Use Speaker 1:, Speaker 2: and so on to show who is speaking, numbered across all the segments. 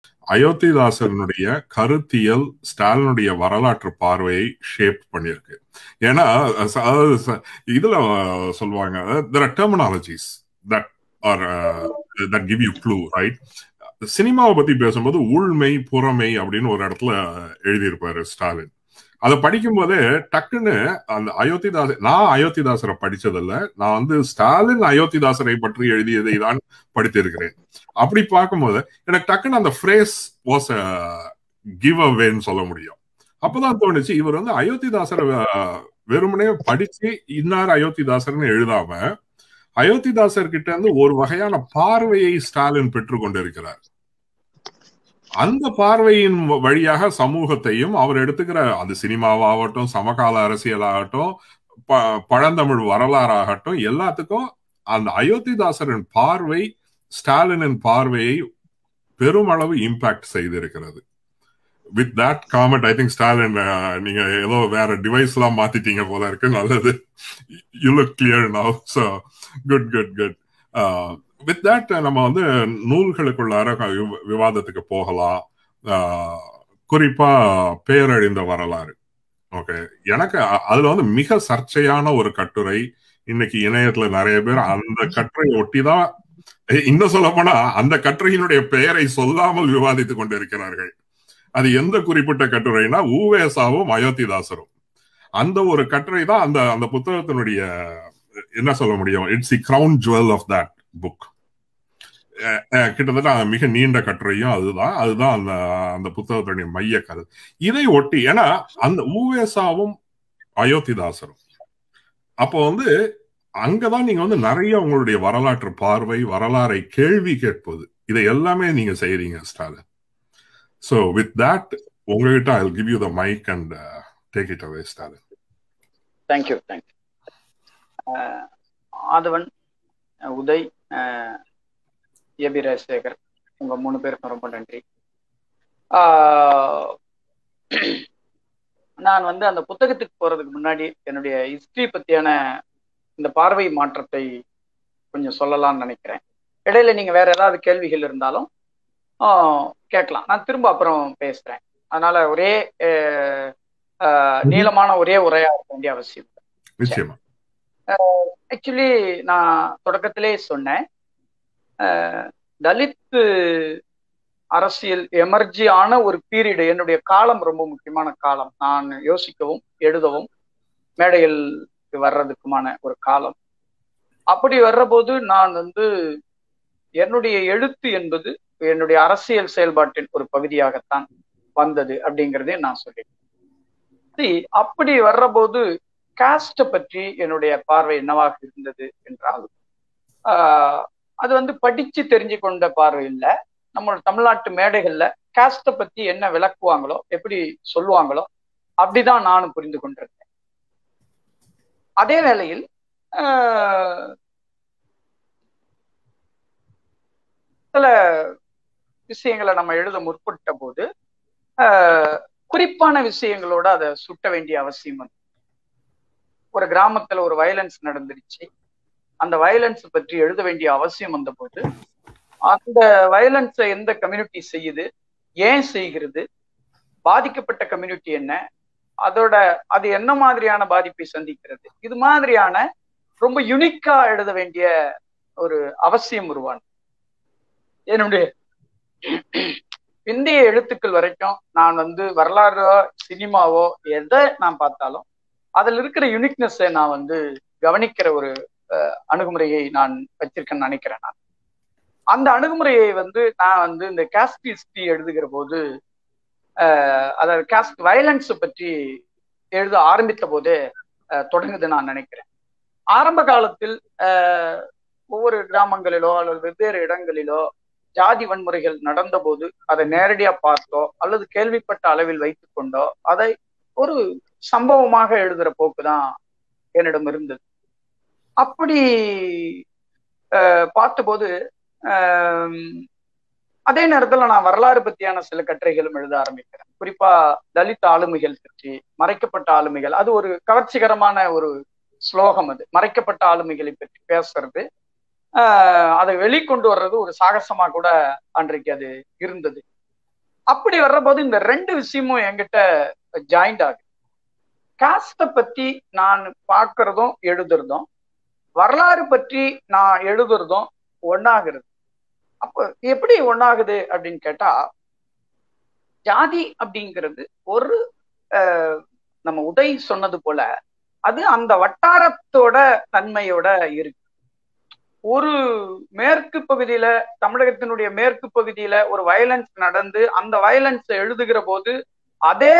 Speaker 1: அயோத்திதாசனுடைய கருத்தியல் ஸ்டாலினுடைய வரலாற்று பார்வையை ஷேப் பண்ணியிருக்கு ஏன்னா ச- அதாவது ச- இதுல அஹ், சொல்லுவாங்க there are terminologies that are that give you clue right சினிமாவை பத்தி பேசும்போது உள்மை புறமை அப்படின்னு ஒரு இடத்துல எழுதியிருப்பாரு ஸ்டாலின் அதை படிக்கும் போதே டக்குன்னு அந்த அயோத்திதாச நான் அயோத்திதாசரை படிச்சதில்ல நான் வந்து ஸ்டாலின் அயோத்திதாசரை பற்றி எழுதியதை தான் படித்திருக்கிறேன் அப்படி பார்க்கும்போது எனக்கு டக்குன்னு அந்த ஃப்ரேஸ் வாஸ் கிவ் அவேன்னு சொல்ல முடியும் அப்பதான் தோணுச்சு இவர் வந்து அயோத்திதாசரை அஹ், வெறுமனே படிச்சு இன்னார் அயோத்திதாசர்னு எழுதாம அயோத்திதாசர் கிட்ட இருந்து ஒரு வகையான பார்வையை ஸ்டாலின் பெற்றுக் கொண்டிருக்கிறார் அந்த பார்வையின் வழியாக சமூகத்தையும் அவர் எடுத்துக்கிற அது சினிமாவாகட்டும் சமகால அரசியலாகட்டும் ப- பழந்தமிழ் வரலாறாகட்டும் எல்லாத்துக்கும் அந்த அயோத்திதாசரின் பார்வை ஸ்டாலினின் பார்வையை பெருமளவு இம்பாக்ட் செய்திருக்கிறது with that comment I think Stalin அஹ், நீங்க ஏதோ வேற டிவைஸ் எல்லாம் மாத்திட்டீங்க போல இருக்கு நல்லது you look clear now so good good good with that நம்ம வந்து நூல்களுக்குள்ளார வி- விவாதத்துக்கு போகலாம் அஹ், குறிப்பா பேரழிந்த வரலாறு ஓகே எனக்கு அ- அதுல வந்து மிக சர்ச்சையான ஒரு கட்டுரை இன்னைக்கு இணையத்துல நிறைய பேர் அந்த கட்டுரை ஒட்டிதான் எ- இன்னும் சொல்ல போனா அந்த கட்டுரையினுடைய பெயரை சொல்லாமல் விவாதித்துக் கொண்டிருக்கிறார்கள் அது எந்த குறிப்பிட்ட கட்டுரைனா ஊவேசாவும் அயோத்திதாசரும் அந்த ஒரு கட்டுரை தான் அந்த அந்த புத்தகத்தினுடைய என்ன சொல்ல முடியும் it's the crown jewel of that book கிட்டத்தட்ட மிக நீண்ட கட்டுரையும் அதுதான் அதுதான் அந்த அந்த புத்தகத்தினுடைய மைய கரு இதை ஒட்டி ஏன்னா அந்த ஊவேசாவும் அயோத்திதாசரும் அப்போ வந்து அங்கதான் நீங்க வந்து நிறைய உங்களுடைய வரலாற்று பார்வை வரலாறை கேள்வி கேட்பது இதை எல்லாமே நீங்க செய்றீங்க ஸ்டாலின் ஸோ வித் தட் உங்ககிட்ட I give you the mic and take it away Stalin
Speaker 2: thank you thank you Aadhavan அஹ், உதய் அஹ், ஏபி ராஜசேகர் உங்க மூணு பேருக்கும் ரொம்ப நன்றி ஆஹ், நான் வந்து அந்த புத்தகத்துக்கு போறதுக்கு முன்னாடி என்னுடைய ஹிஸ்டரி பத்தியான இந்த பார்வை மாற்றத்தை கொஞ்சம் சொல்லலாம்னு நினைக்கிறேன் இடையில நீங்க வேற ஏதாவது கேள்விகள் இருந்தாலும் ஆஹ், கேட்கலாம் நான் திரும்ப அப்புறம் பேசுறேன் அதனால ஒரே அஹ், ஆஹ், நீளமான ஒரே உரையா இருக்க வேண்டிய அவசியம் இல்லை.
Speaker 1: நிச்சயமா
Speaker 2: ஆக்சுவலி நான் தொடக்கத்திலே சொன்னேன் அஹ், தலித் அரசியல் எமர்ஜி ஆன ஒரு பீரியடு என்னுடைய காலம் ரொம்ப முக்கியமான காலம் நான் யோசிக்கவும் எழுதவும் மேடையில் வர்றதுக்குமான ஒரு காலம் அப்படி வர்றபோது நான் வந்து என்னுடைய எழுத்து என்பது என்னுடைய அரசியல் செயல்பாட்டின் ஒரு பகுதியாகத்தான் வந்தது அப்படிங்கிறதே நான் சொல்லிட்டேன் See, அப்படி வர்றபோது காஸ்ட பற்றி என்னுடைய பார்வை என்னவாக இருந்தது என்றால் ஆஹ், அது வந்து படிச்சு தெரிஞ்சு கொண்ட பார்வை இல்லை நம்ம தமிழ்நாட்டு மேடைகள்ல காஸ்ட பத்தி என்ன விளக்குவாங்களோ எப்படி சொல்லுவாங்களோ அப்படிதான் நானும் புரிந்து கொண்டிருந்தேன் அதே வேளையில் ஆஹ், சில விஷயங்களை நம்ம எழுத முற்பட்ட போது ஆஹ், குறிப்பான விஷயங்களோட அதை சுட்ட வேண்டிய அவசியம் வந்து ஒரு கிராமத்துல ஒரு வயலன்ஸ் நடந்துருச்சு அந்த வயலன்ஸ் பற்றி எழுத வேண்டிய அவசியம் வந்தபோது அந்த வயலன்ஸை எந்த கம்யூனிட்டி செய்யுது ஏன் செய்கிறது பாதிக்கப்பட்ட கம்யூனிட்டி என்ன அதோட அது என்ன மாதிரியான பாதிப்பை சந்திக்கிறது இது மாதிரியான ரொம்ப யுனிக்கா எழுத வேண்டிய ஒரு அவசியம் உருவானது என்னுடைய பிந்தைய எழுத்துக்கள் வரைக்கும் நான் வந்து வரலாறோ சினிமாவோ எதை நான் பார்த்தாலும் அதுல இருக்கிற யுனிக்னஸை நான் வந்து கவனிக்கிற ஒரு அஹ், அணுகுமுறையை நான் வச்சிருக்கேன்னு நினைக்கிறேன் நான் அந்த அணுகுமுறையை வந்து நான் வந்து இந்த காஸ்ட் ஹிஸ்டரி எழுதுகிற போது அஹ், அதாவது காஸ்ட் வயலன்ஸ் பற்றி எழுத ஆரம்பித்த போதே அஹ், தொடங்குது நான் நினைக்கிறேன் ஆரம்ப காலத்தில் அஹ், ஒவ்வொரு கிராமங்களிலோ அல்லது வெவ்வேறு இடங்களிலோ ஜாதி வன்முறைகள் நடந்தபோது அதை நேரடியா பார்த்தோ அல்லது கேள்விப்பட்ட அளவில் வைத்துக் கொண்டோ அதை ஒரு சம்பவமாக எழுதுற போக்கு தான் என்னிடம் இருந்தது அப்படி அஹ், பார்த்தபோது ஆம், அதே நேரத்துல நான் வரலாறு பத்தியான சில கட்டுரைகளும் எழுத ஆரம்பிக்கிறேன் குறிப்பா தலித் ஆளுமைகள் பற்றி மறைக்கப்பட்ட ஆளுமைகள் அது ஒரு கவர்ச்சிகரமான ஒரு ஸ்லோகம் அது மறைக்கப்பட்ட ஆளுமைகளை பற்றி பேசுறது ஆஹ் அதை வெளிக்கொண்டு வர்றது ஒரு சாகசமா கூட அன்றைக்கு அது இருந்தது அப்படி வர்றபோது இந்த ரெண்டு விஷயமும் என்கிட்ட ஜாயிண்ட் ஆகுது காஸ்ட பத்தி நான் பார்க்கறதும் எழுதுறதும் வரலாறு பற்றி நான் எழுதுறதும் ஒன்னாகிறது அப்போ எப்படி ஒன்னாகுது அப்படின்னு கேட்டா ஜாதி அப்படிங்கிறது ஒரு நம்ம உதய் சொன்னது போல அது அந்த வட்டாரத்தோட தன்மையோட இருக்கு ஒரு மேற்கு பகுதியில தமிழகத்தினுடைய மேற்கு பகுதியில ஒரு வயலன்ஸ் நடந்து அந்த வயலன்ஸ் எழுதுகிற போது அதே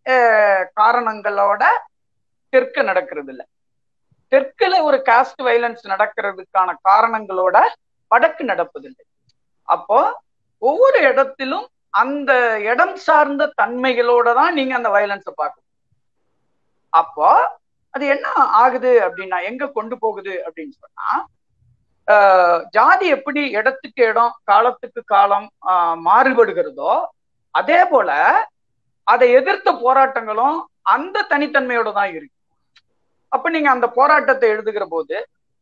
Speaker 2: காரணங்களோட தெற்கு நடக்கிறது இல்லை தெற்குல ஒரு காஸ்ட் வயலன்ஸ் நடக்கிறதுக்கான காரணங்களோட வடக்கு நடப்பதில்லை அப்போ ஒவ்வொரு இடத்திலும் அந்த இடம் சார்ந்த தன்மைகளோட தான் நீங்க அந்த வயலன்ஸை பார்க்கணும் அப்போ அது என்ன ஆகுது அப்படின்னா எங்க கொண்டு போகுது அப்படின்னு சொன்னா ஜாதி எப்படி இடத்துக்கு இடம் காலத்துக்கு காலம் மாறுபடுகிறதோ அதே போல அதை எதிர்த்த போராட்டங்களும் அந்த தனித்தன்மையோட தான் இருக்கு அப்ப நீங்க அந்த போராட்டத்தை எழுதுகிற போது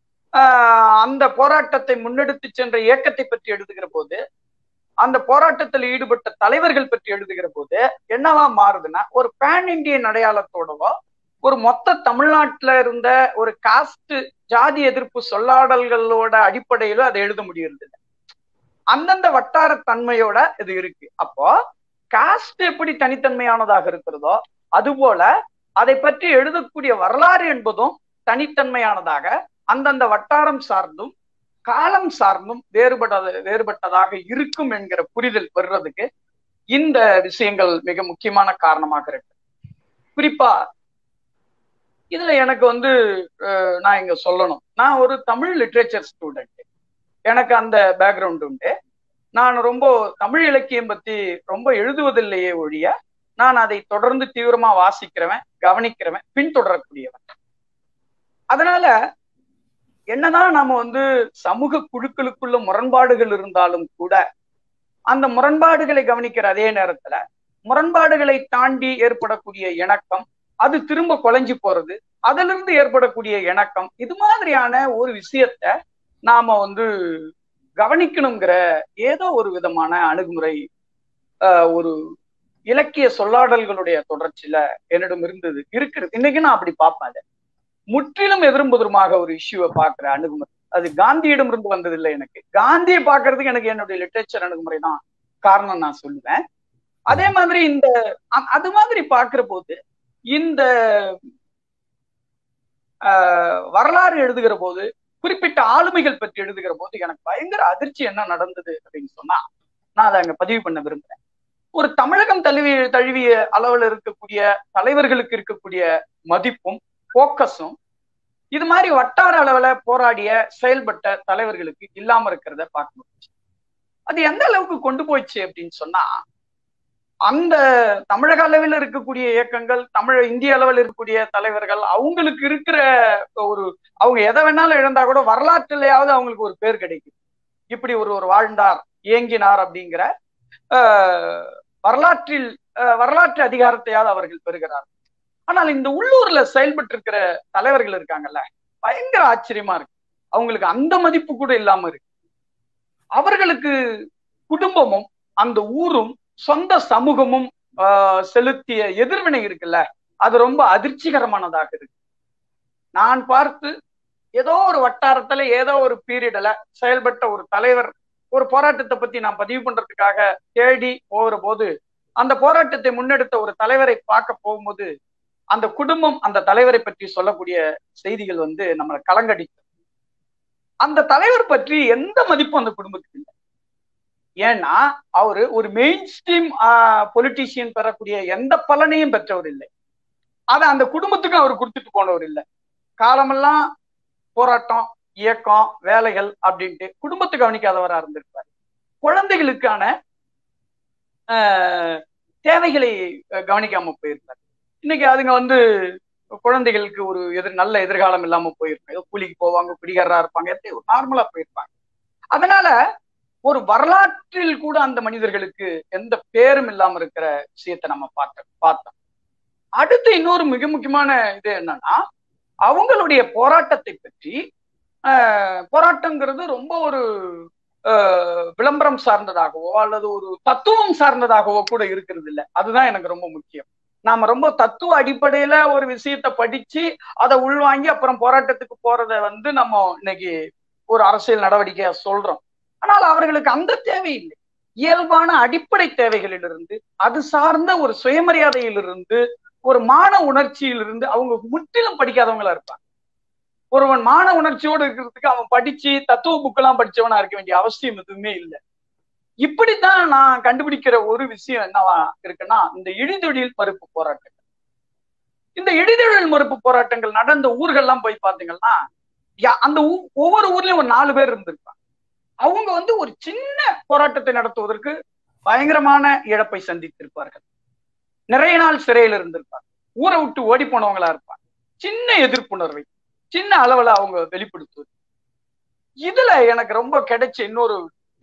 Speaker 2: அந்த போராட்டத்தை முன்னெடுத்து சென்ற இயக்கத்தை பற்றி எழுதுகிற போது அந்த போராட்டத்தில் ஈடுபட்ட தலைவர்கள் பற்றி எழுதுகிற போது என்னவா மாறுதுன்னா ஒரு பேன் இண்டியன் அடையாளத்தோடவோ ஒரு மொத்த தமிழ்நாட்டுல இருந்த ஒரு காஸ்ட் ஜாதி எதிர்ப்பு சொல்லாடல்களோட அடிப்படையில அதை எழுத முடியறது அந்தந்த வட்டார தன்மையோட இது இருக்கு அப்போ காஸ்ட் எப்படி தனித்தன்மையானதாக இருக்கிறதோ அதுபோல அதை பற்றி எழுதக்கூடிய வரலாறு என்பதும் தனித்தன்மையானதாக அந்தந்த வட்டாரம் சார்ந்தும் காலம் சார்ந்தும் வேறுபட வேறுபட்டதாக இருக்கும் என்கிற புரிதல் வர்றதுக்கு இந்த விஷயங்கள் மிக முக்கியமான காரணமாக இருக்கு குறிப்பா இதுல எனக்கு வந்து நான் இங்க சொல்லணும் நான் ஒரு தமிழ் லிட்ரேச்சர் ஸ்டூடெண்ட் எனக்கு அந்த பேக்ரவுண்ட் உண்டு நான் ரொம்ப தமிழ் இலக்கியம் பத்தி ரொம்ப எழுதுவதில்லையே ஒழிய நான் அதை தொடர்ந்து தீவிரமா வாசிக்கிறவன் கவனிக்கிறவன் பின்தொடரக்கூடியவன் அதனால என்னதான் நாம வந்து சமூக குழுக்களுக்குள்ள முரண்பாடுகள் இருந்தாலும் கூட அந்த முரண்பாடுகளை கவனிக்கிற அதே நேரத்துல முரண்பாடுகளை தாண்டி ஏற்படக்கூடிய இணக்கம் அது திரும்ப குலைஞ்சு போறது அதுல இருந்து ஏற்படக்கூடிய இணக்கம் இது மாதிரியான ஒரு விஷயத்த நாம வந்து கவனிக்கணுங்கிற ஏதோ ஒரு விதமான அணுகுமுறை ஒரு இலக்கிய சொல்லாடல்களுடைய தொடர்ச்சியில என்னிடம் இருந்தது இருக்கிறது இன்னைக்கு நான் அப்படி பார்ப்பேன் அதை முற்றிலும் எதிர்புதிரமாக ஒரு இஷ்யூவை பார்க்கிற அணுகுமுறை அது காந்தியிடம் இருந்து வந்ததில்லை எனக்கு காந்தியை பார்க்கறதுக்கு எனக்கு என்னுடைய லிட்ரேச்சர் அணுகுமுறை தான் காரணம் நான் சொல்லுவேன் அதே மாதிரி இந்த அது மாதிரி பார்க்கிற போது இந்த வரலாறு எழுதுகிற போது குறிப்பிட்ட ஆளுமைகள் பற்றி எழுதுகிற போது எனக்கு பயங்கர அதிர்ச்சி என்ன நடந்தது அப்படின்னு சொன்னா நான் அதை அங்க பதிவு பண்ண விரும்புறேன் ஒரு தமிழகம் தழுவி தழுவிய அளவில் இருக்கக்கூடிய தலைவர்களுக்கு இருக்கக்கூடிய மதிப்பும் போக்கஸும் இது மாதிரி வட்டார அளவுல போராடிய செயல்பட்ட தலைவர்களுக்கு இல்லாம இருக்கிறத பார்க்க முடிச்சு அது எந்த அளவுக்கு கொண்டு போயிடுச்சு அப்படின்னு சொன்னா அந்த தமிழக அளவில் இருக்கக்கூடிய இயக்கங்கள் தமிழ் இந்திய அளவில் இருக்கக்கூடிய தலைவர்கள் அவங்களுக்கு இருக்கிற ஒரு அவங்க எதை வேணாலும் இழந்தா கூட வரலாற்றிலேயாவது அவங்களுக்கு ஒரு பேர் கிடைக்கும் இப்படி ஒரு ஒரு வாழ்ந்தார் இயங்கினார் அப்படிங்கிற வரலாற்றில் வரலாற்று அதிகாரத்தையாவது அவர்கள் பெறுகிறார் ஆனால் இந்த உள்ளூர்ல செயல்பட்டு இருக்கிற தலைவர்கள் இருக்காங்கல்ல பயங்கர ஆச்சரியமா இருக்கு அவங்களுக்கு அந்த மதிப்பு கூட இல்லாம இருக்கு அவர்களுக்கு குடும்பமும் அந்த ஊரும் சொந்த சமூகமும் செலுத்திய எதிர்வினை இருக்குல்ல அது ரொம்ப அதிர்ச்சிகரமானதாக இருக்கு நான் பார்த்து ஏதோ ஒரு வட்டாரத்துல ஏதோ ஒரு பீரியட்ல செயல்பட்ட ஒரு தலைவர் ஒரு போராட்டத்தை பத்தி நான் பதிவு பண்றதுக்காக தேடி போகிற போது அந்த போராட்டத்தை முன்னெடுத்த ஒரு தலைவரை பார்க்க போகும்போது அந்த குடும்பம் அந்த தலைவரை பற்றி சொல்லக்கூடிய செய்திகள் வந்து நம்மளை கலங்கடிக்கும் அந்த தலைவர் பற்றி எந்த மதிப்பும் அந்த குடும்பத்துக்கு இல்லை ஏன்னா அவரு ஒரு மெயின் ஸ்ட்ரீம் பொலிட்டீஷியன் பெறக்கூடிய எந்த பலனையும் பெற்றவர் இல்லை அதை அந்த குடும்பத்துக்கும் அவர் கொடுத்துட்டு போனவர் இல்லை காலமெல்லாம் போராட்டம் இயக்கம் வேலைகள் அப்படின்ட்டு குடும்பத்தை கவனிக்காதவரா இருந்திருப்பார் குழந்தைகளுக்கான தேவைகளை கவனிக்காம போயிருப்பார் இன்னைக்கு அதுங்க வந்து குழந்தைகளுக்கு ஒரு எதிர் நல்ல எதிர்காலம் இல்லாம போயிருப்பாங்க ஏதோ கூலிக்கு போவாங்க குடிகாரா இருப்பாங்க நார்மலா போயிருப்பாங்க அதனால ஒரு வரலாற்றில் கூட அந்த மனிதர்களுக்கு எந்த பேரும் இல்லாம இருக்கிற விஷயத்த நம்ம பார்த்த பார்த்தோம் அடுத்து இன்னொரு மிக முக்கியமான இது என்னன்னா அவங்களுடைய போராட்டத்தை பற்றி போராட்டங்கிறது ரொம்ப ஒரு விளம்பரம் சார்ந்ததாகவோ அல்லது ஒரு தத்துவம் சார்ந்ததாகவோ கூட இருக்கிறது இல்லை அதுதான் எனக்கு ரொம்ப முக்கியம் நாம ரொம்ப தத்துவ அடிப்படையில ஒரு விஷயத்த படிச்சு அதை உள்வாங்கி அப்புறம் போராட்டத்துக்கு போறத வந்து நம்ம இன்னைக்கு ஒரு அரசியல் நடவடிக்கையா சொல்றோம் ஆனால் அவர்களுக்கு அந்த தேவையில்லை இயல்பான அடிப்படை தேவைகளிலிருந்து அது சார்ந்த ஒரு சுயமரியாதையிலிருந்து ஒரு மான உணர்ச்சியிலிருந்து அவங்க முற்றிலும் படிக்காதவங்களா இருப்பாங்க ஒருவன் மான உணர்ச்சியோடு இருக்கிறதுக்கு அவன் படிச்சு தத்துவ புக்கெல்லாம் படிச்சவனா இருக்க வேண்டிய அவசியம் எதுவுமே இல்லை இப்படித்தான் நான் கண்டுபிடிக்கிற ஒரு விஷயம் என்னவா இருக்குன்னா இந்த இடிதொழில் மறுப்பு போராட்டங்கள் இந்த இடிதொழில் மறுப்பு போராட்டங்கள் நடந்த ஊர்கள்லாம் போய் பாத்தீங்கன்னா அந்த ஒவ்வொரு ஊர்லயும் ஒரு நாலு பேர் இருந்திருப்பாங்க அவங்க வந்து ஒரு சின்ன போராட்டத்தை நடத்துவதற்கு பயங்கரமான இழப்பை சந்தித்திருப்பார்கள் நிறைய நாள் சிறையில் இருந்திருப்பாங்க ஊரை விட்டு ஓடி போனவங்களா இருப்பாங்க சின்ன எதிர்ப்புணர்வை சின்ன அளவுல அவங்க வெளிப்படுத்துவது இதுல எனக்கு ரொம்ப கிடைச்ச இன்னொரு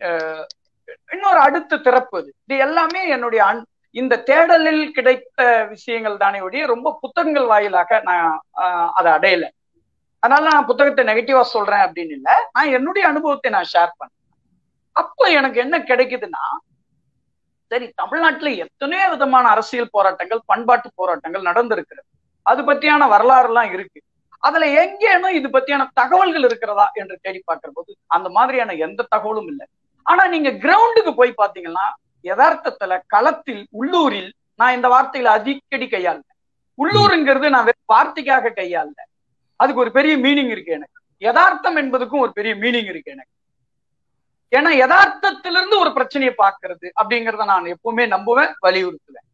Speaker 2: இன்னொரு அடுத்த திறப்பு அது இது எல்லாமே என்னுடைய அன் இந்த தேடலில் கிடைத்த விஷயங்கள் தானே ஒழிய ரொம்ப புத்தகங்கள் வாயிலாக நான் அதை அடையல அதனால நான் புத்தகத்தை நெகட்டிவா சொல்றேன் அப்படின்னு இல்லை நான் என்னுடைய அனுபவத்தை நான் ஷேர் பண்ணேன் அப்ப எனக்கு என்ன கிடைக்குதுன்னா சரி தமிழ்நாட்டுல எத்தனையோ விதமான அரசியல் போராட்டங்கள் பண்பாட்டு போராட்டங்கள் நடந்திருக்கிறது அது பற்றியான வரலாறு எல்லாம் இருக்கு அதுல எங்கேனும் இது பத்தியான தகவல்கள் இருக்கிறதா என்று தேடி பார்க்கிற போது அந்த மாதிரியான எந்த தகவலும் இல்லை ஆனா நீங்க கிரவுண்டுக்கு போய் பாத்தீங்கன்னா யதார்த்தத்துல களத்தில் உள்ளூரில் நான் இந்த வார்த்தையில அடிக்கடி கையாள உள்ளூருங்கிறது நான் வெறும் வார்த்தைக்காக கையாள அதுக்கு ஒரு பெரிய மீனிங் இருக்கு எனக்கு யதார்த்தம் என்பதுக்கும் ஒரு பெரிய மீனிங் இருக்கு எனக்கு ஏன்னா யதார்த்தத்திலிருந்து ஒரு பிரச்சனையை பார்க்கறது அப்படிங்கிறத நான் எப்பவுமே நம்புவேன் வலியுறுத்துவேன்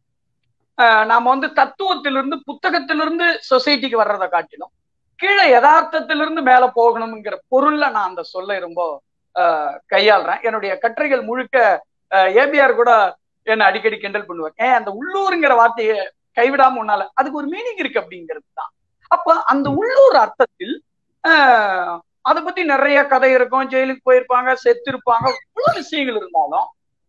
Speaker 2: நாம வந்து தத்துவத்திலிருந்து புத்தகத்திலிருந்து சொசைட்டிக்கு வர்றதை காட்டிலும் கீழே யதார்த்தத்திலிருந்து மேல போகணுங்கிற பொருள்ல நான் அந்த சொல்ல ரொம்ப கையாளுறேன் என்னுடைய கட்டுரைகள் முழுக்க ஏபிஆர் கூட என்ன அடிக்கடி கிண்டல் பண்ணுவார் ஏன் அந்த உள்ளூருங்கிற வார்த்தையை கைவிடாம உன்னால அதுக்கு ஒரு மீனிங் இருக்கு அப்படிங்கிறது தான் அப்ப அந்த உள்ளூர் அர்த்தத்தில் அதை பத்தி நிறைய கதை இருக்கும் ஜெயிலுக்கு போயிருப்பாங்க செத்து இருப்பாங்க இவ்வளவு விஷயங்கள் இருந்தாலும்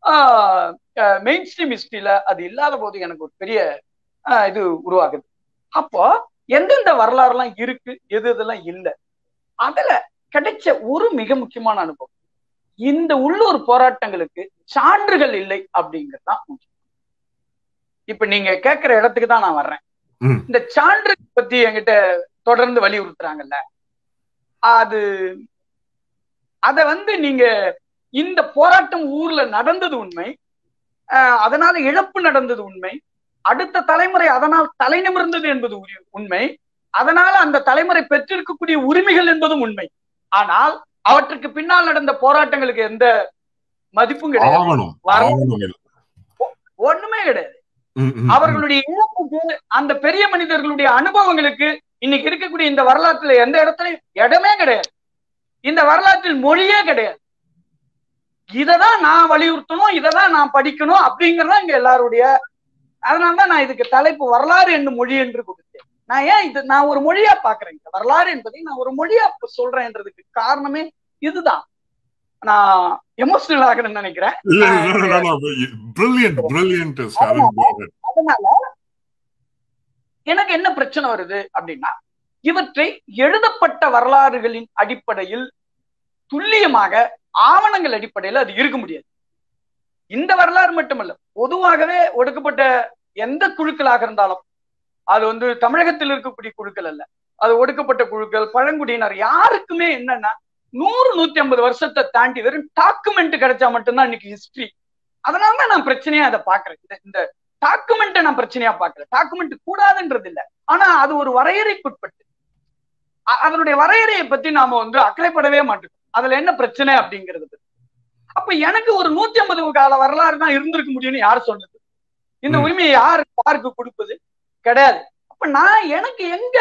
Speaker 2: மெயின் ஸ்ட்ரீம் ஹிஸ்டரியில அது இல்லாத போது எனக்கு ஒரு பெரிய இது உருவாகுது அப்போ எந்தெந்த வரலாறுலாம் இருக்கு எது இதெல்லாம் இல்லை அதுல கிடைச்ச ஒரு மிக முக்கியமான அனுபவம் இந்த உள்ளூர் போராட்டங்களுக்கு சான்றுகள் இல்லை அப்படிங்கிறது தான் முக்கியம் இப்ப நீங்க கேட்கிற இடத்துக்கு தான் நான் வர்றேன் இந்த சான்று பத்தி என்கிட்ட தொடர்ந்து வலியுறுத்துறாங்கல்ல அது அத வந்து நீங்க இந்த போராட்டம் ஊர்ல நடந்தது உண்மை அதனால இழப்பு நடந்தது உண்மை அடுத்த தலைமுறை அதனால் தலை நிமிர்ந்தது என்பது உண்மை அதனால அந்த தலைமுறை பெற்றிருக்கக்கூடிய உரிமைகள் என்பதும் உண்மை ஆனால் அவற்றுக்கு பின்னால் நடந்த போராட்டங்களுக்கு எந்த மதிப்பும் கிடையாது ஒண்ணுமே கிடையாது அவர்களுடைய இழப்புக்கு அந்த பெரிய மனிதர்களுடைய அனுபவங்களுக்கு இன்னைக்கு இருக்கக்கூடிய இந்த வரலாற்றுல எந்த இடத்துலயும் இடமே கிடையாது இந்த வரலாற்றில் மொழியே கிடையாது இததான் நான் வலியுறுத்தணும் இததான் நான் படிக்கணும் அப்படிங்கறதா இங்க எல்லாருடைய அதனாலதான் நான் இதுக்கு தலைப்பு வரலாறு என்னும் மொழி என்று கொடுத்தேன் நான் ஏன் இது நான் ஒரு மொழியா பாக்குறேன் வரலாறு என்பதை நான் ஒரு மொழியா சொல்றேன்றதுக்கு காரணமே இதுதான் நான் எமோஷனல் ஆகணும்னு நினைக்கிறேன் அதனால எனக்கு என்ன பிரச்சனை வருது அப்படின்னா இவற்றை எழுதப்பட்ட வரலாறுகளின் அடிப்படையில் துல்லியமாக ஆவணங்கள் அடிப்படையில் அது இருக்க முடியாது இந்த வரலாறு மட்டுமல்ல பொதுவாகவே ஒடுக்கப்பட்ட எந்த குழுக்களாக இருந்தாலும் அது வந்து தமிழகத்தில் இருக்கக்கூடிய குழுக்கள் அல்ல அது ஒடுக்கப்பட்ட குழுக்கள் பழங்குடியினர் யாருக்குமே என்னன்னா நூறு நூத்தி ஐம்பது வருஷத்தை தாண்டி வெறும் டாக்குமெண்ட் கிடைச்சா மட்டும்தான் இன்னைக்கு ஹிஸ்டரி அதனாலதான் நான் பிரச்சனையா அதை பாக்குறேன் இந்த டாக்குமெண்ட்டை நான் பிரச்சனையா பாக்குறேன் டாக்குமெண்ட் கூடாதுன்றது இல்ல ஆனா அது ஒரு வரையறைக்குட்பட்டு அதனுடைய வரையறையை பத்தி நாம வந்து அக்கறைப்படவே மாட்டோம் அதுல என்ன பிரச்சனை அப்படிங்கிறது அப்ப எனக்கு ஒரு நூத்தி ஐம்பது கால வரலாறு தான் இருந்திருக்க முடியும்னு யார் சொன்னது இந்த உரிமையை யாரு யாருக்கு கொடுப்பது கிடையாது அப்ப நான் எனக்கு எங்க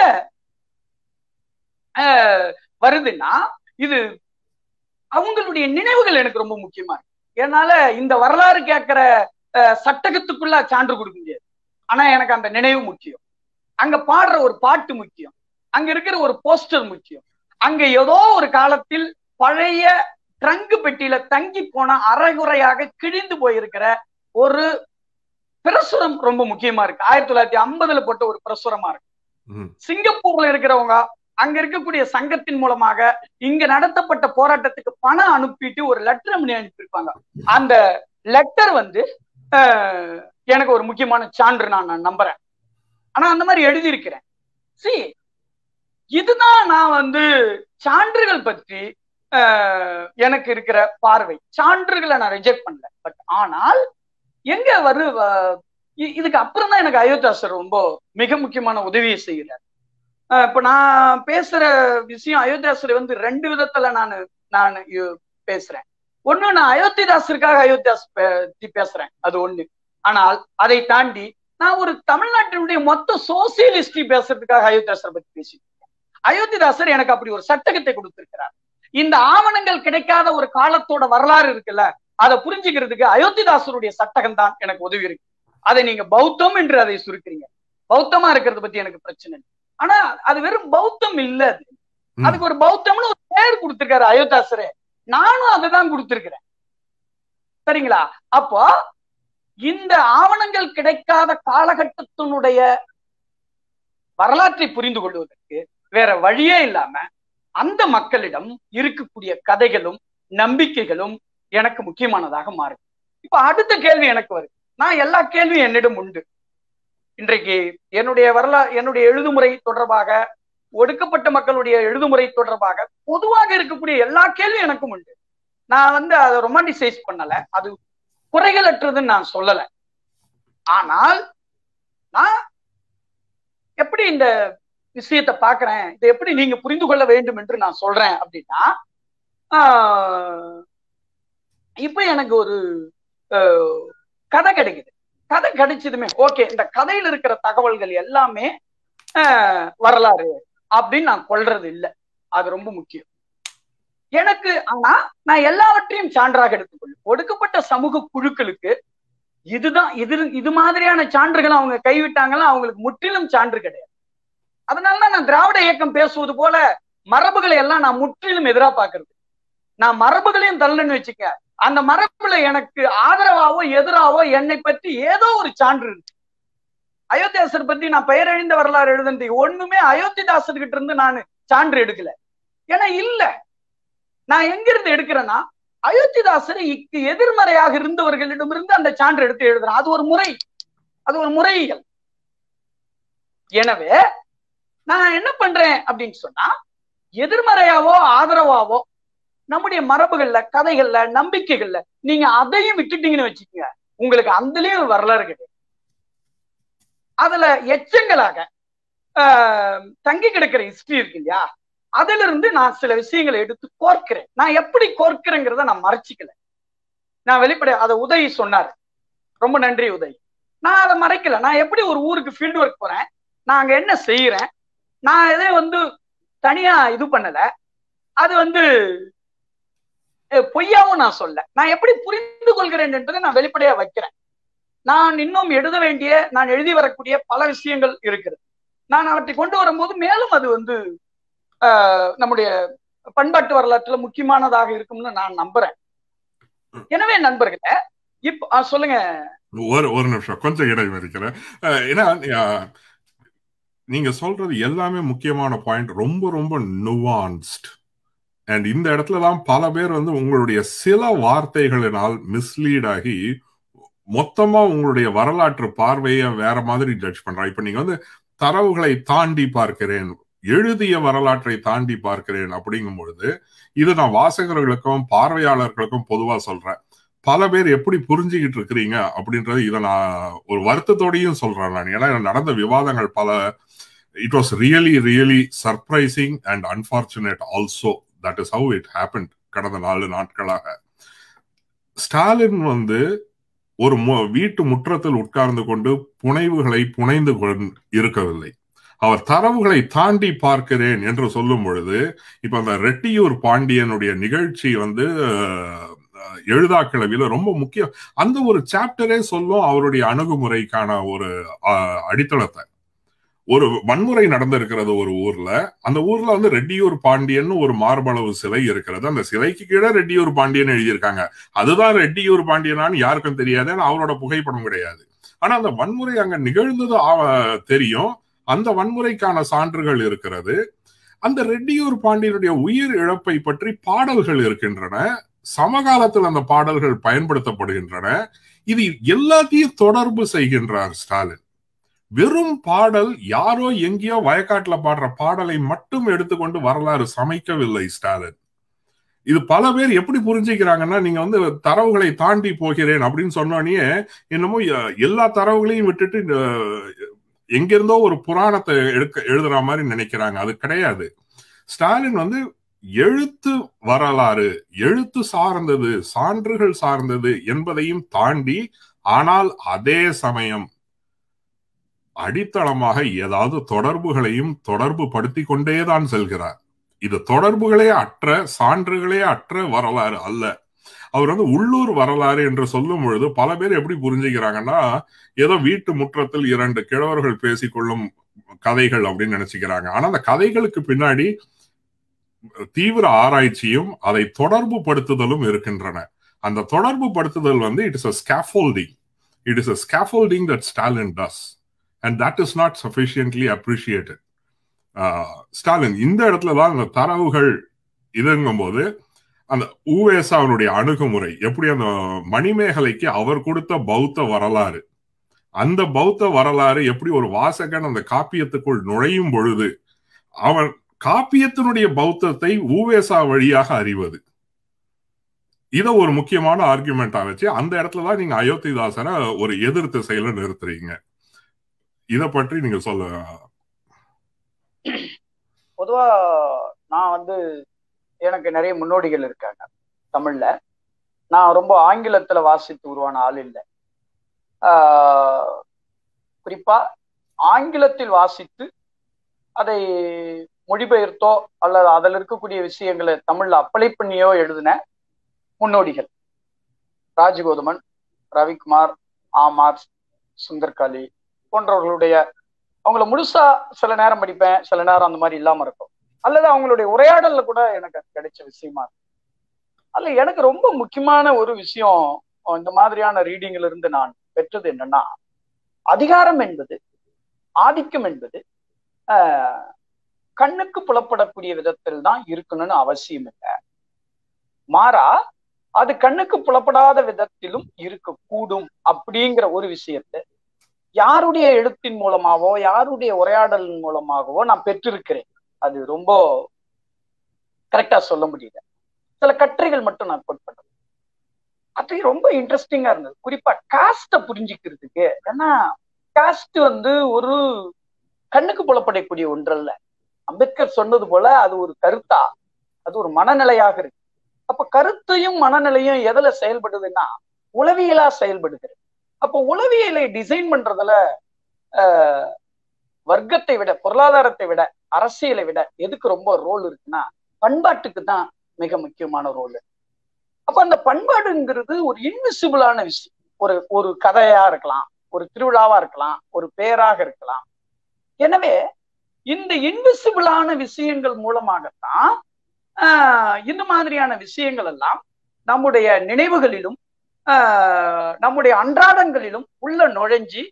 Speaker 2: வருதுன்னா இது அவங்களுடைய நினைவுகள் எனக்கு ரொம்ப முக்கியமா இருக்கு என்னால இந்த வரலாறு கேட்கிற சட்டகத்துக்குள்ள சான்று கொடுக்க முடியாது ஆனா எனக்கு அந்த நினைவு முக்கியம் அங்க பாடுற ஒரு பாட்டு முக்கியம் அங்க இருக்கிற ஒரு போஸ்டர் முக்கியம் அங்க ஏதோ ஒரு காலத்தில் பழைய ட்ரங்கு பெட்டியில தங்கி போன அரைகுறையாக கிழிந்து போயிருக்கிற ஒரு பிரசுரம் ரொம்ப முக்கியமா இருக்கு ஆயிரத்தி தொள்ளாயிரத்தி ஐம்பதுல போட்ட ஒரு பிரசுரமா இருக்கு சிங்கப்பூர்ல இருக்கிறவங்க அங்க இருக்கக்கூடிய சங்கத்தின் மூலமாக இங்க நடத்தப்பட்ட போராட்டத்துக்கு பணம் அனுப்பிட்டு ஒரு லெட்டர் பண்ணி அனுப்பியிருப்பாங்க அந்த லெட்டர் வந்து அஹ், எனக்கு ஒரு முக்கியமான சான்று நான் நான் நம்புறேன் ஆனா அந்த மாதிரி எழுதியிருக்கிறேன் சி இதுதான் நான் வந்து சான்றுகள் பற்றி அஹ், எனக்கு இருக்கிற பார்வை சான்றுகளை நான் ரிஜெக்ட் பண்ணல பட் ஆனால் எங்க வரு வ- இ- இதுக்கு அப்புறம் தான் எனக்கு அயோத்தியாசர் ரொம்ப மிக முக்கியமான உதவியை செய்கிறார் அஹ், இப்ப நான் பேசுற விஷயம் அயோத்தியாசரை வந்து ரெண்டு விதத்துல நான் நான் யு- பேசுறேன் ஒண்ணு நான் அயோத்திதாசருக்காக அயோத்தியாஸ் பத்தி பேசுறேன் அது ஒண்ணு ஆனால் அதை தாண்டி நான் ஒரு தமிழ்நாட்டினுடைய மொத்த சோசியலிஸ்டி பேசுறதுக்காக அயோத்தியாசரை பத்தி பேசிட்டு இருக்கேன். அயோத்திதாசர் எனக்கு அப்படி ஒரு சட்டகத்தை கொடுத்திருக்கிறார் இந்த ஆவணங்கள் கிடைக்காத ஒரு காலத்தோட வரலாறு இருக்குல்ல அதை புரிஞ்சுக்கிறதுக்கு அயோத்திதாசருடைய சட்டகம் தான் எனக்கு உதவி இருக்கு அதை நீங்க பௌத்தம் என்று அதை சுருக்கிறீங்க பௌத்தமா இருக்கிறத பத்தி எனக்கு பிரச்சனை இல்லை ஆனா அது வெறும் பௌத்தம் இல்ல அது
Speaker 1: ம்.
Speaker 2: அதுக்கு ஒரு பௌத்தம்னு ஒரு பேர் கொடுத்திருக்காரு அயோத்தாசரே நானும் அதுதான் கொடுத்திருக்கிறேன் சரிங்களா அப்போ இந்த ஆவணங்கள் கிடைக்காத காலகட்டத்தினுடைய வரலாற்றை புரிந்து கொள்வதற்கு வேற வழியே இல்லாம அந்த மக்களிடம் இருக்கக்கூடிய கதைகளும் நம்பிக்கைகளும் எனக்கு முக்கியமானதாக மாறுது இப்ப அடுத்த கேள்வி எனக்கு வருது நான் எல்லா கேள்வியும் என்னிடம் உண்டு இன்றைக்கு என்னுடைய வரலா என்னுடைய எழுதுமுறை தொடர்பாக ஒடுக்கப்பட்ட மக்களுடைய எழுதுமுறை தொடர்பாக பொதுவாக இருக்கக்கூடிய எல்லா கேள்வியும் எனக்கும் உண்டு நான் வந்து அதை ரொமான்டிசைஸ் பண்ணல அது குறைகளற்றதுன்னு நான் சொல்லல ஆனால் நான் எப்படி இந்த விஷயத்தை பார்க்கிறேன் இதை எப்படி நீங்க புரிந்து கொள்ள வேண்டும் என்று நான் சொல்றேன் அப்படின்னா ஆஹ், இப்ப எனக்கு ஒரு ஆஹ், கதை கிடைக்குது கதை கிடைச்சதுமே ஓகே இந்த கதையில இருக்கிற தகவல்கள் எல்லாமே ஆஹ், வரலாறு அப்படின்னு நான் கொள்றது இல்லை அது ரொம்ப முக்கியம் எனக்கு ஆனா நான் எல்லாவற்றையும் சான்றாக எடுத்துக்கொள்ளும் ஒடுக்கப்பட்ட சமூக குழுக்களுக்கு இதுதான் இது இது மாதிரியான சான்றுகள் அவங்க கைவிட்டாங்கன்னா அவங்களுக்கு முற்றிலும் சான்று கிடையாது அதனாலதான் நான் திராவிட இயக்கம் பேசுவது போல மரபுகளை எல்லாம் நான் முற்றிலும் எதிரா பாக்குறது நான் மரபுகளையும் தள்ளன்னு வச்சுக்க அந்த மரபுல எனக்கு ஆதரவாவோ எதிராவோ என்னை பற்றி ஏதோ ஒரு சான்று இருக்கு அயோத்தியாசர் பத்தி நான் பெயரழிந்த வரலாறு எழுதுனது ஒண்ணுமே அயோத்திதாசர் கிட்ட இருந்து நான் சான்று எடுக்கல ஏன்னா இல்ல நான் எங்கிருந்து எடுக்கிறேன்னா அயோத்திதாசர் இக்கு எதிர்மறையாக இருந்தவர்களிடமிருந்து அந்த சான்று எடுத்து எழுதுறேன் அது ஒரு முறை அது ஒரு முறையியல் எனவே நான் என்ன பண்றேன் அப்படின்னு சொன்னா எதிர்மறையாவோ ஆதரவாவோ நம்முடைய மரபுகள்ல கதைகள்ல நம்பிக்கைகள்ல நீங்க அதையும் விட்டுட்டீங்கன்னு வச்சுக்கோங்க உங்களுக்கு அதுலயும் வரலாறு கிடையாது அதுல எச்சங்களாக ஆஹ், தங்கி கிடக்கிற ஹிஸ்டரி இருக்கு இல்லையா அதுல இருந்து நான் சில விஷயங்களை எடுத்து கோர்க்கிறேன் நான் எப்படி கோர்க்கிறேங்கிறத நான் மறைச்சிக்கல நான் வெளிப்படை அதை உதவி சொன்னாரு ரொம்ப நன்றி உதவி நான் அதை மறைக்கல நான் எப்படி ஒரு ஊருக்கு ஃபீல்டு ஒர்க் போறேன் நான் அங்க என்ன செய்யறேன் நான் எதை வந்து தனியா இது பண்ணல அது வந்து அஹ், பொய்யாவும் நான் சொல்ல நான் எப்படி புரிந்து கொள்கிறேன் என்பதை நான் வெளிப்படையா வைக்கிறேன் நான் இன்னும் எழுத வேண்டிய நான் எழுதி வரக்கூடிய பல விஷயங்கள் இருக்கிறது நான் அவற்றை கொண்டு வரும்போது மேலும் அது வந்து ஆஹ், நம்முடைய பண்பாட்டு வரலாற்றுல முக்கியமானதாக இருக்கும்னு நான் நம்புறேன் எனவே நண்பர்களே இப்ப ஆ, சொல்லுங்க
Speaker 1: ஒரு ஒரு நிமிஷம் கொஞ்சம் இடைமறிக்கிறேன் அஹ், ஏன்னா அஹ், நீங்க சொல்றது எல்லாமே முக்கியமான பாயிண்ட் ரொம்ப ரொம்ப நுவான்ஸ்ட் அண்ட் இந்த இடத்துல தான் பல பேர் வந்து உங்களுடைய சில வார்த்தைகளினால் மிஸ்லீட் ஆகி மொத்தமா உங்களுடைய வரலாற்று பார்வையை வேற மாதிரி ஜட்ஜ் பண்றாங்க இப்ப நீங்க வந்து தரவுகளை தாண்டி பார்க்கிறேன் எழுதிய வரலாற்றை தாண்டி பார்க்கிறேன் அப்படிங்கும் பொழுது இது நான் வாசகர்களுக்கும் பார்வையாளர்களுக்கும் பொதுவா சொல்றேன் பல பேர் எப்படி புரிஞ்சுக்கிட்டு இருக்கிறீங்க அப்படின்றது இதை நான் ஒரு வருத்தத்தோடையும் சொல்றேன் நான் ஏன்னா நடந்த விவாதங்கள் பல it was really really surprising and unfortunate also that is how it happen கடந்த நாலு நாட்களாக ஸ்டாலின் வந்து ஒரு மு- வீட்டு முற்றத்தில் உட்கார்ந்து கொண்டு புனைவுகளை புனைந்து கொண்டு இருக்கவில்லை அவர் தரவுகளை தாண்டி பார்க்கிறேன் என்று சொல்லும் பொழுது இப்ப அந்த ரெட்டியூர் பாண்டியனுடைய நிகழ்ச்சி வந்து அஹ், எழுதாக்கிழவில ரொம்ப முக்கியம் அந்த ஒரு சாப்டரே சொல்லும் அவருடைய அணுகுமுறைக்கான ஒரு அஹ், அடித்தளத்தை ஒரு வன்முறை நடந்திருக்கிறது ஒரு ஊர்ல அந்த ஊர்ல வந்து ரெட்டியூர் பாண்டியன் ஒரு மார்பளவு சிலை இருக்கிறது அந்த சிலைக்கு கீழே ரெட்டியூர் பாண்டியன் எழுதியிருக்காங்க அதுதான் ரெட்டியூர் பாண்டியனான்னு யாருக்கும் தெரியாது ஏன்னா அவரோட புகைப்படம் கிடையாது ஆனா அந்த வன்முறை அங்க நிகழ்ந்தது ஆ- தெரியும் அந்த வன்முறைக்கான சான்றுகள் இருக்கிறது அந்த ரெட்டியூர் பாண்டியனுடைய உயிர் இழப்பை பற்றி பாடல்கள் இருக்கின்றன சமகாலத்தில் அந்த பாடல்கள் பயன்படுத்தப்படுகின்றன இது எல்லாத்தையும் தொடர்பு செய்கின்றார் ஸ்டாலின் வெறும் பாடல் யாரோ எங்கேயோ வயக்காட்டுல பாடுற பாடலை மட்டும் எடுத்துக்கொண்டு வரலாறு சமைக்கவில்லை ஸ்டாலின் இது பல பேர் எப்படி புரிஞ்சுக்கிறாங்கன்னா நீங்க வந்து தரவுகளை தாண்டி போகிறேன் அப்படின்னு சொன்னோடனே என்னமோ எல்லா தரவுகளையும் விட்டுட்டு எங்கிருந்தோ ஒரு புராணத்தை எடுக்க எழுதுற மாதிரி நினைக்கிறாங்க அது கிடையாது ஸ்டாலின் வந்து எழுத்து வரலாறு எழுத்து சார்ந்தது சான்றுகள் சார்ந்தது என்பதையும் தாண்டி ஆனால் அதே சமயம் அடித்தளமாக ஏதாவது தொடர்புகளையும் தொடர்பு படுத்தி கொண்டேதான் செல்கிறார் இது தொடர்புகளே அற்ற சான்றுகளே அற்ற வரலாறு அல்ல அவர் வந்து உள்ளூர் வரலாறு என்று சொல்லும் பொழுது பல பேர் எப்படி புரிஞ்சுக்கிறாங்கன்னா ஏதோ வீட்டு முற்றத்தில் இரண்டு கிழவர்கள் பேசிக்கொள்ளும் கதைகள் அப்படின்னு நினைச்சுக்கிறாங்க ஆனா அந்த கதைகளுக்கு பின்னாடி தீவிர ஆராய்ச்சியும் அதை தொடர்பு படுத்துதலும் இருக்கின்றன அந்த தொடர்பு படுத்துதல் வந்து it is a scaffolding it is a scaffolding that Stalin does and that is not sufficiently appreciated Stalin இந்த இடத்துல தான் அந்த தரவுகள் இதுங்கும் போது அந்த ஊவேசாவனுடைய அணுகுமுறை எப்படி அந்த மணிமேகலைக்கு அவர் கொடுத்த பௌத்த வரலாறு அந்த பௌத்த வரலாறு எப்படி ஒரு வாசகன் அந்த காப்பியத்துக்குள் நுழையும் பொழுது அவன் காப்பியத்தினுடைய பௌத்தத்தை ஊவேசா வழியாக அறிவது இத ஒரு முக்கியமான ஆர்குமெண்டா வச்சு அந்த இடத்துலதான் நீங்க அயோத்திதாசனை ஒரு எதிர் திசையில நிறுத்துறீங்க இத பற்றி நீங்க சொல்ல
Speaker 2: பொதுவா நான் வந்து எனக்கு நிறைய முன்னோடிகள் இருக்காங்க தமிழ்ல நான் ரொம்ப ஆங்கிலத்துல வாசித்து உருவான ஆள் இல்லை குறிப்பா ஆங்கிலத்தில் வாசித்து அதை மொழிபெயர்த்தோ அல்லது அதில் இருக்கக்கூடிய விஷயங்களை தமிழ்ல அப்ளை பண்ணியோ எழுதின முன்னோடிகள் ராஜகோதமன் ரவிக்குமார் ஆமார் சுந்தர்காளி போன்றவர்களுடைய அவங்கள முழுசா சில நேரம் படிப்பேன் சில நேரம் அந்த மாதிரி இல்லாம இருக்கும் அல்லது அவங்களுடைய உரையாடல்ல கூட எனக்கு கிடைச்ச விஷயமா இருக்கும் அல்ல எனக்கு ரொம்ப முக்கியமான ஒரு விஷயம் இந்த மாதிரியான ரீடிங்ல இருந்து நான் பெற்றது என்னன்னா அதிகாரம் என்பது ஆதிக்கம் என்பது கண்ணுக்கு புலப்படக்கூடிய விதத்தில் தான் இருக்கணும்னு அவசியம் இல்லை மாறா அது கண்ணுக்கு புலப்படாத விதத்திலும் இருக்கக்கூடும் அப்படிங்கிற ஒரு விஷயத்தை யாருடைய எழுத்தின் மூலமாவோ யாருடைய உரையாடலின் மூலமாகவோ நான் பெற்றிருக்கிறேன் அது ரொம்ப கரெக்டா சொல்ல முடியல சில கட்டுரைகள் மட்டும் நான் கோட் பண்றேன் அது ரொம்ப இன்ட்ரெஸ்டிங்கா இருந்தது குறிப்பா காஸ்ட புரிஞ்சுக்கிறதுக்கு ஏன்னா காஸ்ட் வந்து ஒரு கண்ணுக்கு புலப்படக்கூடிய ஒன்றல்ல அம்பேத்கர் சொன்னது போல அது ஒரு கருத்தா அது ஒரு மனநிலையாக இருக்கு அப்ப கருத்தையும் மனநிலையும் எதுல செயல்படுதுன்னா உளவியலா செயல்படுகிறது அப்போ உளவியலை டிசைன் பண்றதுல வர்க்கத்தை விட பொருளாதாரத்தை விட அரசியலை விட எதுக்கு ரொம்ப ரோல் இருக்குன்னா பண்பாட்டுக்கு தான் மிக முக்கியமான ரோல் அப்ப அந்த பண்பாடுங்கிறது ஒரு இன்விசிபிளான விஷயம் ஒரு ஒரு கதையா இருக்கலாம் ஒரு திருவிழாவா இருக்கலாம் ஒரு பேராக இருக்கலாம் எனவே இந்த இன்விசிபிளான விஷயங்கள் மூலமாகத்தான் இந்த மாதிரியான விஷயங்கள் எல்லாம் நம்முடைய நினைவுகளிலும் நம்முடைய அன்றாடங்களிலும் உள்ள நுழைஞ்சி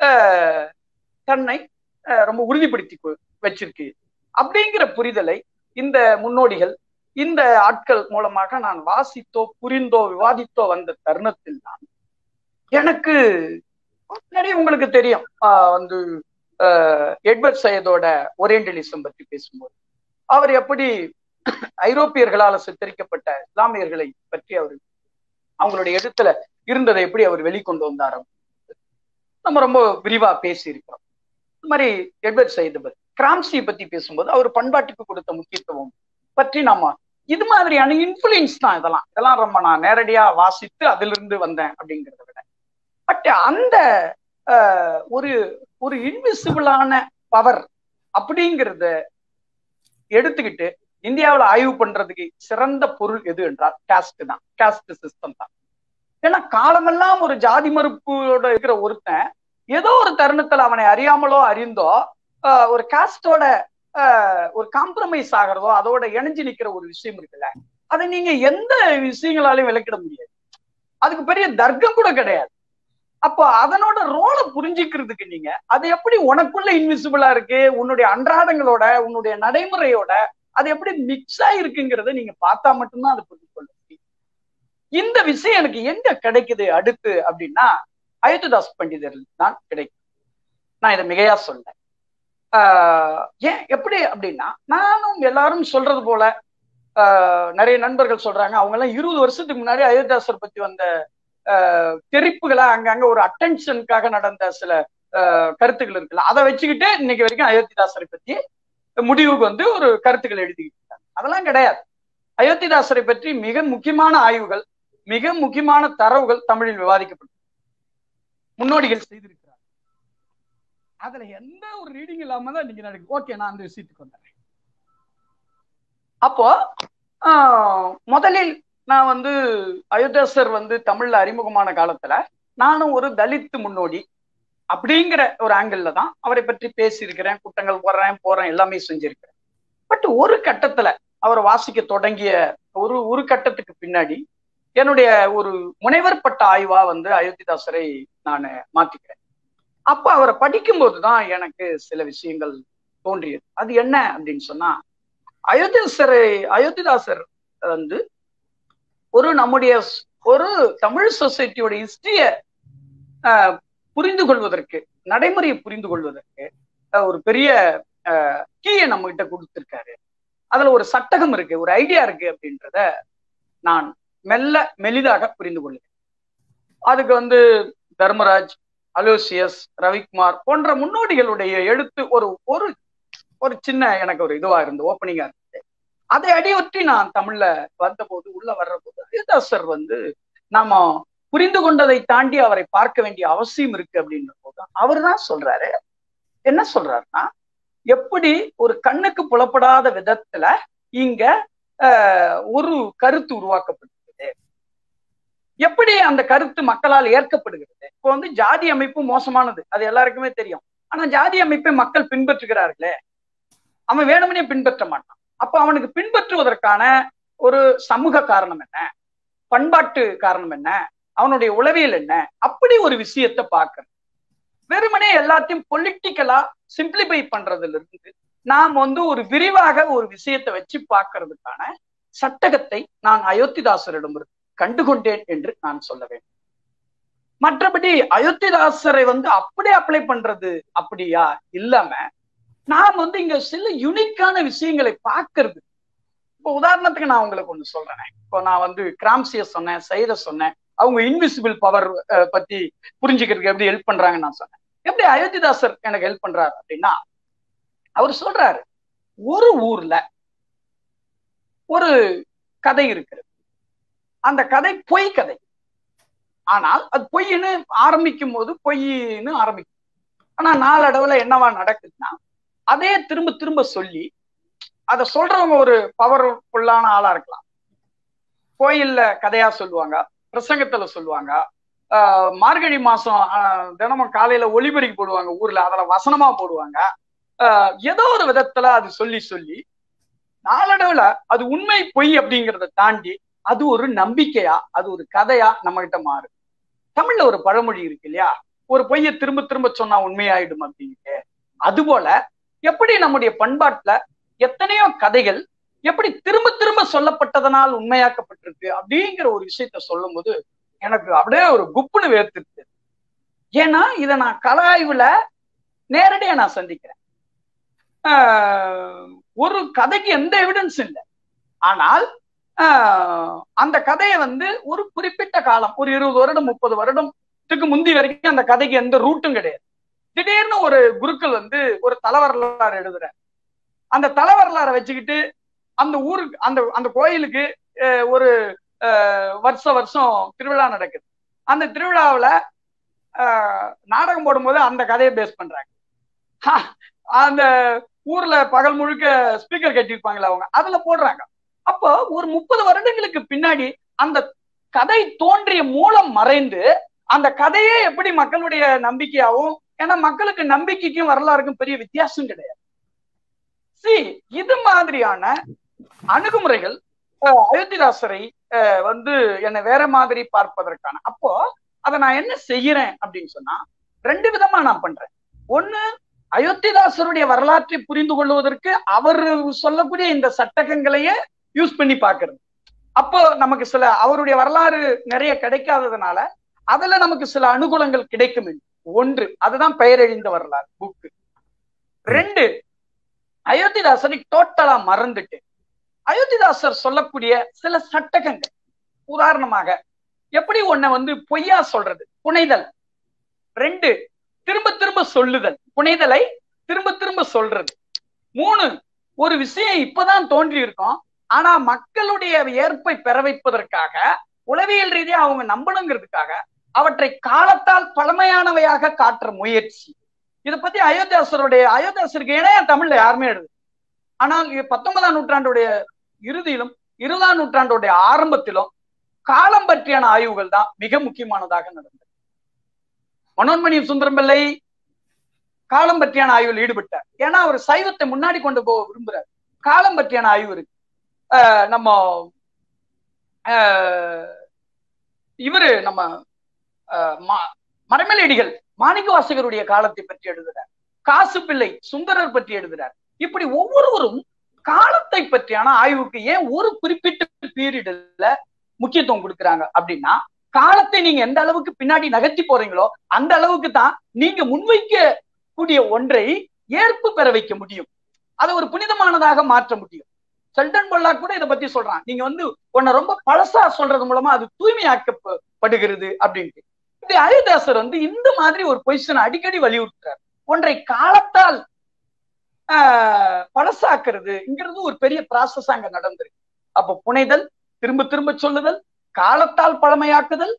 Speaker 2: தன்னை ரொம்ப உறுதிப்படுத்தி வச்சிருக்கு அப்படிங்கிற புரிதலை இந்த முன்னோடிகள் இந்த ஆட்கள் மூலமாக நான் வாசித்தோ புரிந்தோ விவாதித்தோ வந்த தருணத்தில் தான் எனக்கு நிறைய உங்களுக்கு தெரியும் வந்து எட்வர்ட் சையதோட ஒரியண்டலிசம் பற்றி பேசும்போது அவர் எப்படி ஐரோப்பியர்களால் சித்தரிக்கப்பட்ட இஸ்லாமியர்களை பற்றி அவர் அவங்களுடைய எழுத்துல இருந்ததை எப்படி அவர் வெளிக்கொண்டு வந்தார் நம்ம ரொம்ப விரிவா பேசி இருக்கிறோம் இந்த மாதிரி எட்வர்ட் சையது பத்தி கிராம்சி பத்தி பேசும்போது அவர் பண்பாட்டுக்கு கொடுத்த முக்கியத்துவம் பற்றி நம்ம இது மாதிரியான இன்ஃபுளுன்ஸ் தான் இதெல்லாம் இதெல்லாம் ரொம்ப நான் நேரடியா வாசித்து அதிலிருந்து வந்தேன் அப்படிங்கிறத விட பட் அந்த ஒரு ஒரு இன்விசிபிளான பவர் அப்படிங்கிறத எடுத்துக்கிட்டு இந்தியாவில் ஆய்வு பண்றதுக்கு சிறந்த பொருள் எது என்றால் கேஸ்ட் தான் கேஸ்ட் சிஸ்டம் தான் ஏன்னா காலமெல்லாம் ஒரு ஜாதி மறுப்போட இருக்கிற ஒருத்தன் ஏதோ ஒரு தருணத்துல அவனை அறியாமலோ அறிந்தோ ஒரு காஸ்டோட ஒரு காம்ப்ரமைஸ் ஆகிறதோ அதோட இணைஞ்சு நிக்கிற ஒரு விஷயம் இருக்குல்ல அதை நீங்க எந்த விஷயங்களாலையும் விளக்கிட முடியாது அதுக்கு பெரிய தர்க்கம் கூட கிடையாது அப்போ அதனோட ரோலை புரிஞ்சுக்கிறதுக்கு நீங்க அது எப்படி உனக்குள்ள இன்விசிபிளா இருக்கு உன்னுடைய அன்றாடங்களோட உன்னுடைய நடைமுறையோட அது எப்படி மிக்ஸ் ஆயிருக்குங்கிறத நீங்க பார்த்தா மட்டும்தான் அதை புரிஞ்சு கொள்ள முடியும் இந்த விஷயம் எனக்கு எங்க கிடைக்குது அடுத்து அப்படின்னா அயோத்திதாஸ் பண்டிதர் தான் கிடைக்கும் நான் இதை மிகையா சொல்றேன் ஆஹ் ஏன் எப்படி அப்படின்னா நானும் எல்லாரும் சொல்றது போல ஆஹ் நிறைய நண்பர்கள் சொல்றாங்க அவங்க எல்லாம் இருபது வருஷத்துக்கு முன்னாடி அயோத்தியாசர் பத்தி வந்த தெரிப்புகளா அங்கங்க ஒரு அட்டென்ஷனுக்காக நடந்த சில கருத்துக்கள் இருக்குல்ல அதை வச்சுக்கிட்டு இன்னைக்கு வரைக்கும் அயோத்திதாசரை பத்தி முடிவுக்கு வந்து ஒரு கருத்துக்கள் எழுதிக்கிட்டு இருக்காங்க அதெல்லாம் கிடையாது அயோத்திதாசரை பற்றி மிக முக்கியமான ஆய்வுகள் மிக முக்கியமான தரவுகள் தமிழில் விவாதிக்கப்பட்டு முன்னோடிகள் செய்திருக்கிறார் அதுல எந்த ஒரு ரீடிங் இல்லாம தான் இன்னைக்கு நடக்குது ஓகே நான் அந்த விஷயத்துக்கு வந்துடுறேன் அப்போ முதலில் நான் வந்து அயோத்தியாசர் வந்து தமிழ்ல அறிமுகமான காலத்துல நானும் ஒரு தலித் முன்னோடி அப்படிங்கிற ஒரு ஆங்கிள் தான் அவரை பற்றி பேசியிருக்கிறேன் கூட்டங்கள் போடுறேன் போறேன் எல்லாமே செஞ்சிருக்கிறேன் பட் ஒரு கட்டத்துல அவரை வாசிக்க தொடங்கிய ஒரு ஒரு கட்டத்துக்கு பின்னாடி என்னுடைய ஒரு முனைவர் பட்ட ஆய்வா வந்து அயோத்திதாசரை நான் மாத்திக்கிறேன் அப்ப அவரை படிக்கும்போது தான் எனக்கு சில விஷயங்கள் தோன்றியது அது என்ன அப்படின்னு சொன்னா அயோத்திதாசரை அயோத்திதாசர் வந்து ஒரு நம்முடைய ஒரு தமிழ் சொசைட்டியோட ஹிஸ்டரிய புரிந்து கொள்வதற்கு நடைமுறையை புரிந்து கொள்வதற்கு ஒரு பெரிய கீயை நம்ம கிட்ட கொடுத்துருக்காரு அதுல ஒரு சட்டகம் இருக்கு ஒரு ஐடியா இருக்கு அப்படின்றத நான் மெல்ல மெலிதாக புரிந்து கொள்கிறேன் அதுக்கு வந்து தர்மராஜ் அலோசியஸ் ரவிக்குமார் போன்ற முன்னோடிகளுடைய எழுத்து ஒரு ஒரு ஒரு சின்ன எனக்கு ஒரு இதுவா இருந்து ஓப்பனிங்கா இருந்தது அதை அடியொற்றி நான் தமிழ்ல வந்த போது உள்ள வர்ற போது அயோதாசர் வந்து நாம புரிந்து கொண்டதை தாண்டி அவரை பார்க்க வேண்டிய அவசியம் இருக்கு அப்படின்ற போது அவர் தான் சொல்றாரு என்ன சொல்றாருன்னா எப்படி ஒரு கண்ணுக்கு புலப்படாத விதத்துல இங்க ஒரு கருத்து உருவாக்கப்படுகிறது எப்படி அந்த கருத்து மக்களால் ஏற்கப்படுகிறது இப்போ வந்து ஜாதி அமைப்பு மோசமானது அது எல்லாருக்குமே தெரியும் ஆனா ஜாதி அமைப்பை மக்கள் பின்பற்றுகிறார்களே அவன் வேணுமனே பின்பற்ற மாட்டான் அப்ப அவனுக்கு பின்பற்றுவதற்கான ஒரு சமூக காரணம் என்ன பண்பாட்டு காரணம் என்ன அவனுடைய உளவியல் என்ன அப்படி ஒரு விஷயத்த பார்க்கறது வெறுமனே எல்லாத்தையும் பொலிட்டிக்கலா சிம்பிளிஃபை பண்றதுல இருந்து நாம் வந்து ஒரு விரிவாக ஒரு விஷயத்தை வச்சு பார்க்கறதுக்கான சட்டகத்தை நான் அயோத்திதாசரிடம் கண்டுகொண்டேன் என்று நான் சொல்ல வேண்டும் மற்றபடி அயோத்திதாசரை வந்து அப்படியே அப்ளை பண்றது அப்படியா இல்லாம நாம் வந்து இங்க சில யுனிக்கான விஷயங்களை பார்க்கறது இப்போ உதாரணத்துக்கு நான் உங்களுக்கு ஒண்ணு சொல்றேன் இப்போ நான் வந்து கிராம்சிய சொன்னேன் சைத சொன்னேன் அவங்க இன்விசிபிள் பவர் பத்தி புரிஞ்சுக்கிறதுக்கு எப்படி ஹெல்ப் பண்றாங்கன்னு நான் சொன்னேன் எப்படி அயோத்திதாசர் எனக்கு ஹெல்ப் பண்றாரு அப்படின்னா அவர் சொல்றாரு ஒரு ஊர்ல ஒரு கதை இருக்கிறது அந்த கதை பொய் கதை ஆனால் அது பொய்ன்னு ஆரம்பிக்கும் போது பொய்ன்னு ஆரம்பிக்கும் ஆனா நாளடைவுல என்னவா நடக்குதுன்னா அதே திரும்ப திரும்ப சொல்லி அதை சொல்றவங்க ஒரு பவர்ஃபுல்லான ஆளா இருக்கலாம் கோயில்ல கதையா சொல்லுவாங்க பிரசங்கத்துல சொல்லுவாங்க மார்கழி மாசம் தினமும் காலையில ஒளிபெருக்கி போடுவாங்க ஊர்ல அதுல வசனமா போடுவாங்க ஏதோ ஒரு விதத்துல அது சொல்லி சொல்லி நாளடைவுல அது உண்மை பொய் அப்படிங்கிறத தாண்டி அது ஒரு நம்பிக்கையா அது ஒரு கதையா நம்ம கிட்ட மாறும் தமிழ்ல ஒரு பழமொழி இருக்கு இல்லையா ஒரு பொய்ய திரும்ப திரும்ப சொன்னா உண்மையாயிடும் அப்படின்ட்டு அது போல எப்படி நம்முடைய பண்பாட்டுல எத்தனையோ கதைகள் எப்படி திரும்ப திரும்ப சொல்லப்பட்டதனால் உண்மையாக்கப்பட்டிருக்கு அப்படிங்கிற ஒரு விஷயத்த சொல்லும் போது எனக்கு அப்படியே ஒரு குப்புன்னு வேர்த்திருக்கு ஏன்னா இதை நான் கல ஆய்வுல நேரடியா நான் சந்திக்கிறேன் ஒரு கதைக்கு எந்த எவிடன்ஸ் இல்லை ஆனால் அந்த கதையை வந்து ஒரு குறிப்பிட்ட காலம் ஒரு இருபது வருடம் முப்பது வருடத்துக்கு முந்தி வரைக்கும் அந்த கதைக்கு எந்த ரூட்டும் கிடையாது திடீர்னு ஒரு குருக்கள் வந்து ஒரு தலைவரலாறு எழுதுற அந்த தலைவரலாறை வச்சுக்கிட்டு அந்த ஊருக்கு அந்த அந்த கோயிலுக்கு ஒரு வருஷ வருஷம் திருவிழா நடக்குது அந்த திருவிழாவில் நாடகம் போடும்போது அந்த கதையை பேஸ் பண்றாங்க அந்த ஊர்ல பகல் முழுக்க ஸ்பீக்கர் கட்டியிருப்பாங்களே அவங்க அதுல போடுறாங்க அப்போ ஒரு முப்பது வருடங்களுக்கு பின்னாடி அந்த கதை தோன்றிய மூலம் மறைந்து அந்த கதையே எப்படி மக்களுடைய நம்பிக்கையாகவும் ஏன்னா மக்களுக்கு நம்பிக்கைக்கும் வரலாறுக்கும் பெரிய வித்தியாசம் கிடையாது சி இது மாதிரியான அணுகுமுறைகள் அயோத்திதாசரை வந்து என்னை வேற மாதிரி பார்ப்பதற்கான அப்போ அதை நான் என்ன செய்யறேன் அப்படின்னு சொன்னா ரெண்டு விதமா நான் பண்றேன் ஒண்ணு அயோத்திதாசருடைய வரலாற்றை புரிந்து கொள்வதற்கு அவர் சொல்லக்கூடிய இந்த சட்டகங்களையே யூஸ் பண்ணி பாக்குறது அப்போ நமக்கு சில அவருடைய வரலாறு நிறைய கிடைக்காததுனால அதுல நமக்கு சில அனுகூலங்கள் கிடைக்கும் ஒன்று அதுதான் பெயரெழிந்த வரலாறு புக்கு ரெண்டு அயோத்திதாசரை டோட்டலா மறந்துட்டு அயோத்திதாசர் சொல்லக்கூடிய சில சட்டகங்கள் உதாரணமாக எப்படி ஒன்ன வந்து பொய்யா சொல்றது புனைதல் ரெண்டு திரும்ப திரும்ப சொல்லுதல் புனைதலை திரும்ப திரும்ப சொல்றது மூணு ஒரு விஷயம் இப்பதான் தோன்றி இருக்கும் ஆனா மக்களுடைய ஏற்பை பெற வைப்பதற்காக உளவியல் ரீதியா அவங்க நம்பணுங்கிறதுக்காக அவற்றை காலத்தால் பழமையானவையாக காட்டுற முயற்சி இதை பத்தி அயோத்தியாசருடைய அயோத்தியாசருக்கு இணைய தமிழ்ல யாருமே எழுது ஆனால் பத்தொன்பதாம் நூற்றாண்டுடைய இறுதியிலும் இருபதாம் நூற்றாண்டுடைய ஆரம்பத்திலும் காலம் பற்றியான ஆய்வுகள் தான் மிக முக்கியமானதாக நடந்தது மனோன்மணி சுந்தரம் பிள்ளை காலம் பற்றியான ஆய்வில் ஈடுபட்டார் ஏன்னா அவர் சைவத்தை முன்னாடி கொண்டு போக விரும்புறார் காலம் பற்றியான ஆய்வு இருக்கு நம்ம இவரு நம்ம மரமலேடிகள் மாணிக்க வாசகருடைய காலத்தை பற்றி எழுதுறார் காசு பிள்ளை சுந்தரர் பற்றி எழுதுறார் இப்படி ஒவ்வொருவரும் காலத்தை பற்றியான ஆய்வுக்கு ஏன் ஒரு குறிப்பிட்ட பீரியட்ல முக்கியத்துவம் கொடுக்குறாங்க அப்படின்னா காலத்தை நீங்க எந்த அளவுக்கு பின்னாடி நகர்த்தி போறீங்களோ அந்த அளவுக்கு தான் நீங்க முன்வைக்க கூடிய ஒன்றை ஏற்பு பெற வைக்க முடியும் அதை ஒரு புனிதமானதாக மாற்ற முடியும் செல்டன் பொல்லா கூட இதை பத்தி சொல்றான் நீங்க வந்து உன்னை ரொம்ப பழசா சொல்றது மூலமா அது தூய்மையாக்கப்படுகிறது அப்படின்ட்டு இப்படி அயோதாசர் வந்து இந்த மாதிரி ஒரு பொசிஷன் அடிக்கடி வலியுறுத்துறார் ஒன்றை காலத்தால் ஆஹ் பழசாக்குறதுங்கிறது ஒரு பெரிய ப்ராசஸ் அங்க நடந்திருக்கு அப்ப புனைதல் திரும்ப திரும்ப சொல்லுதல் காலத்தால் பழமையாக்குதல்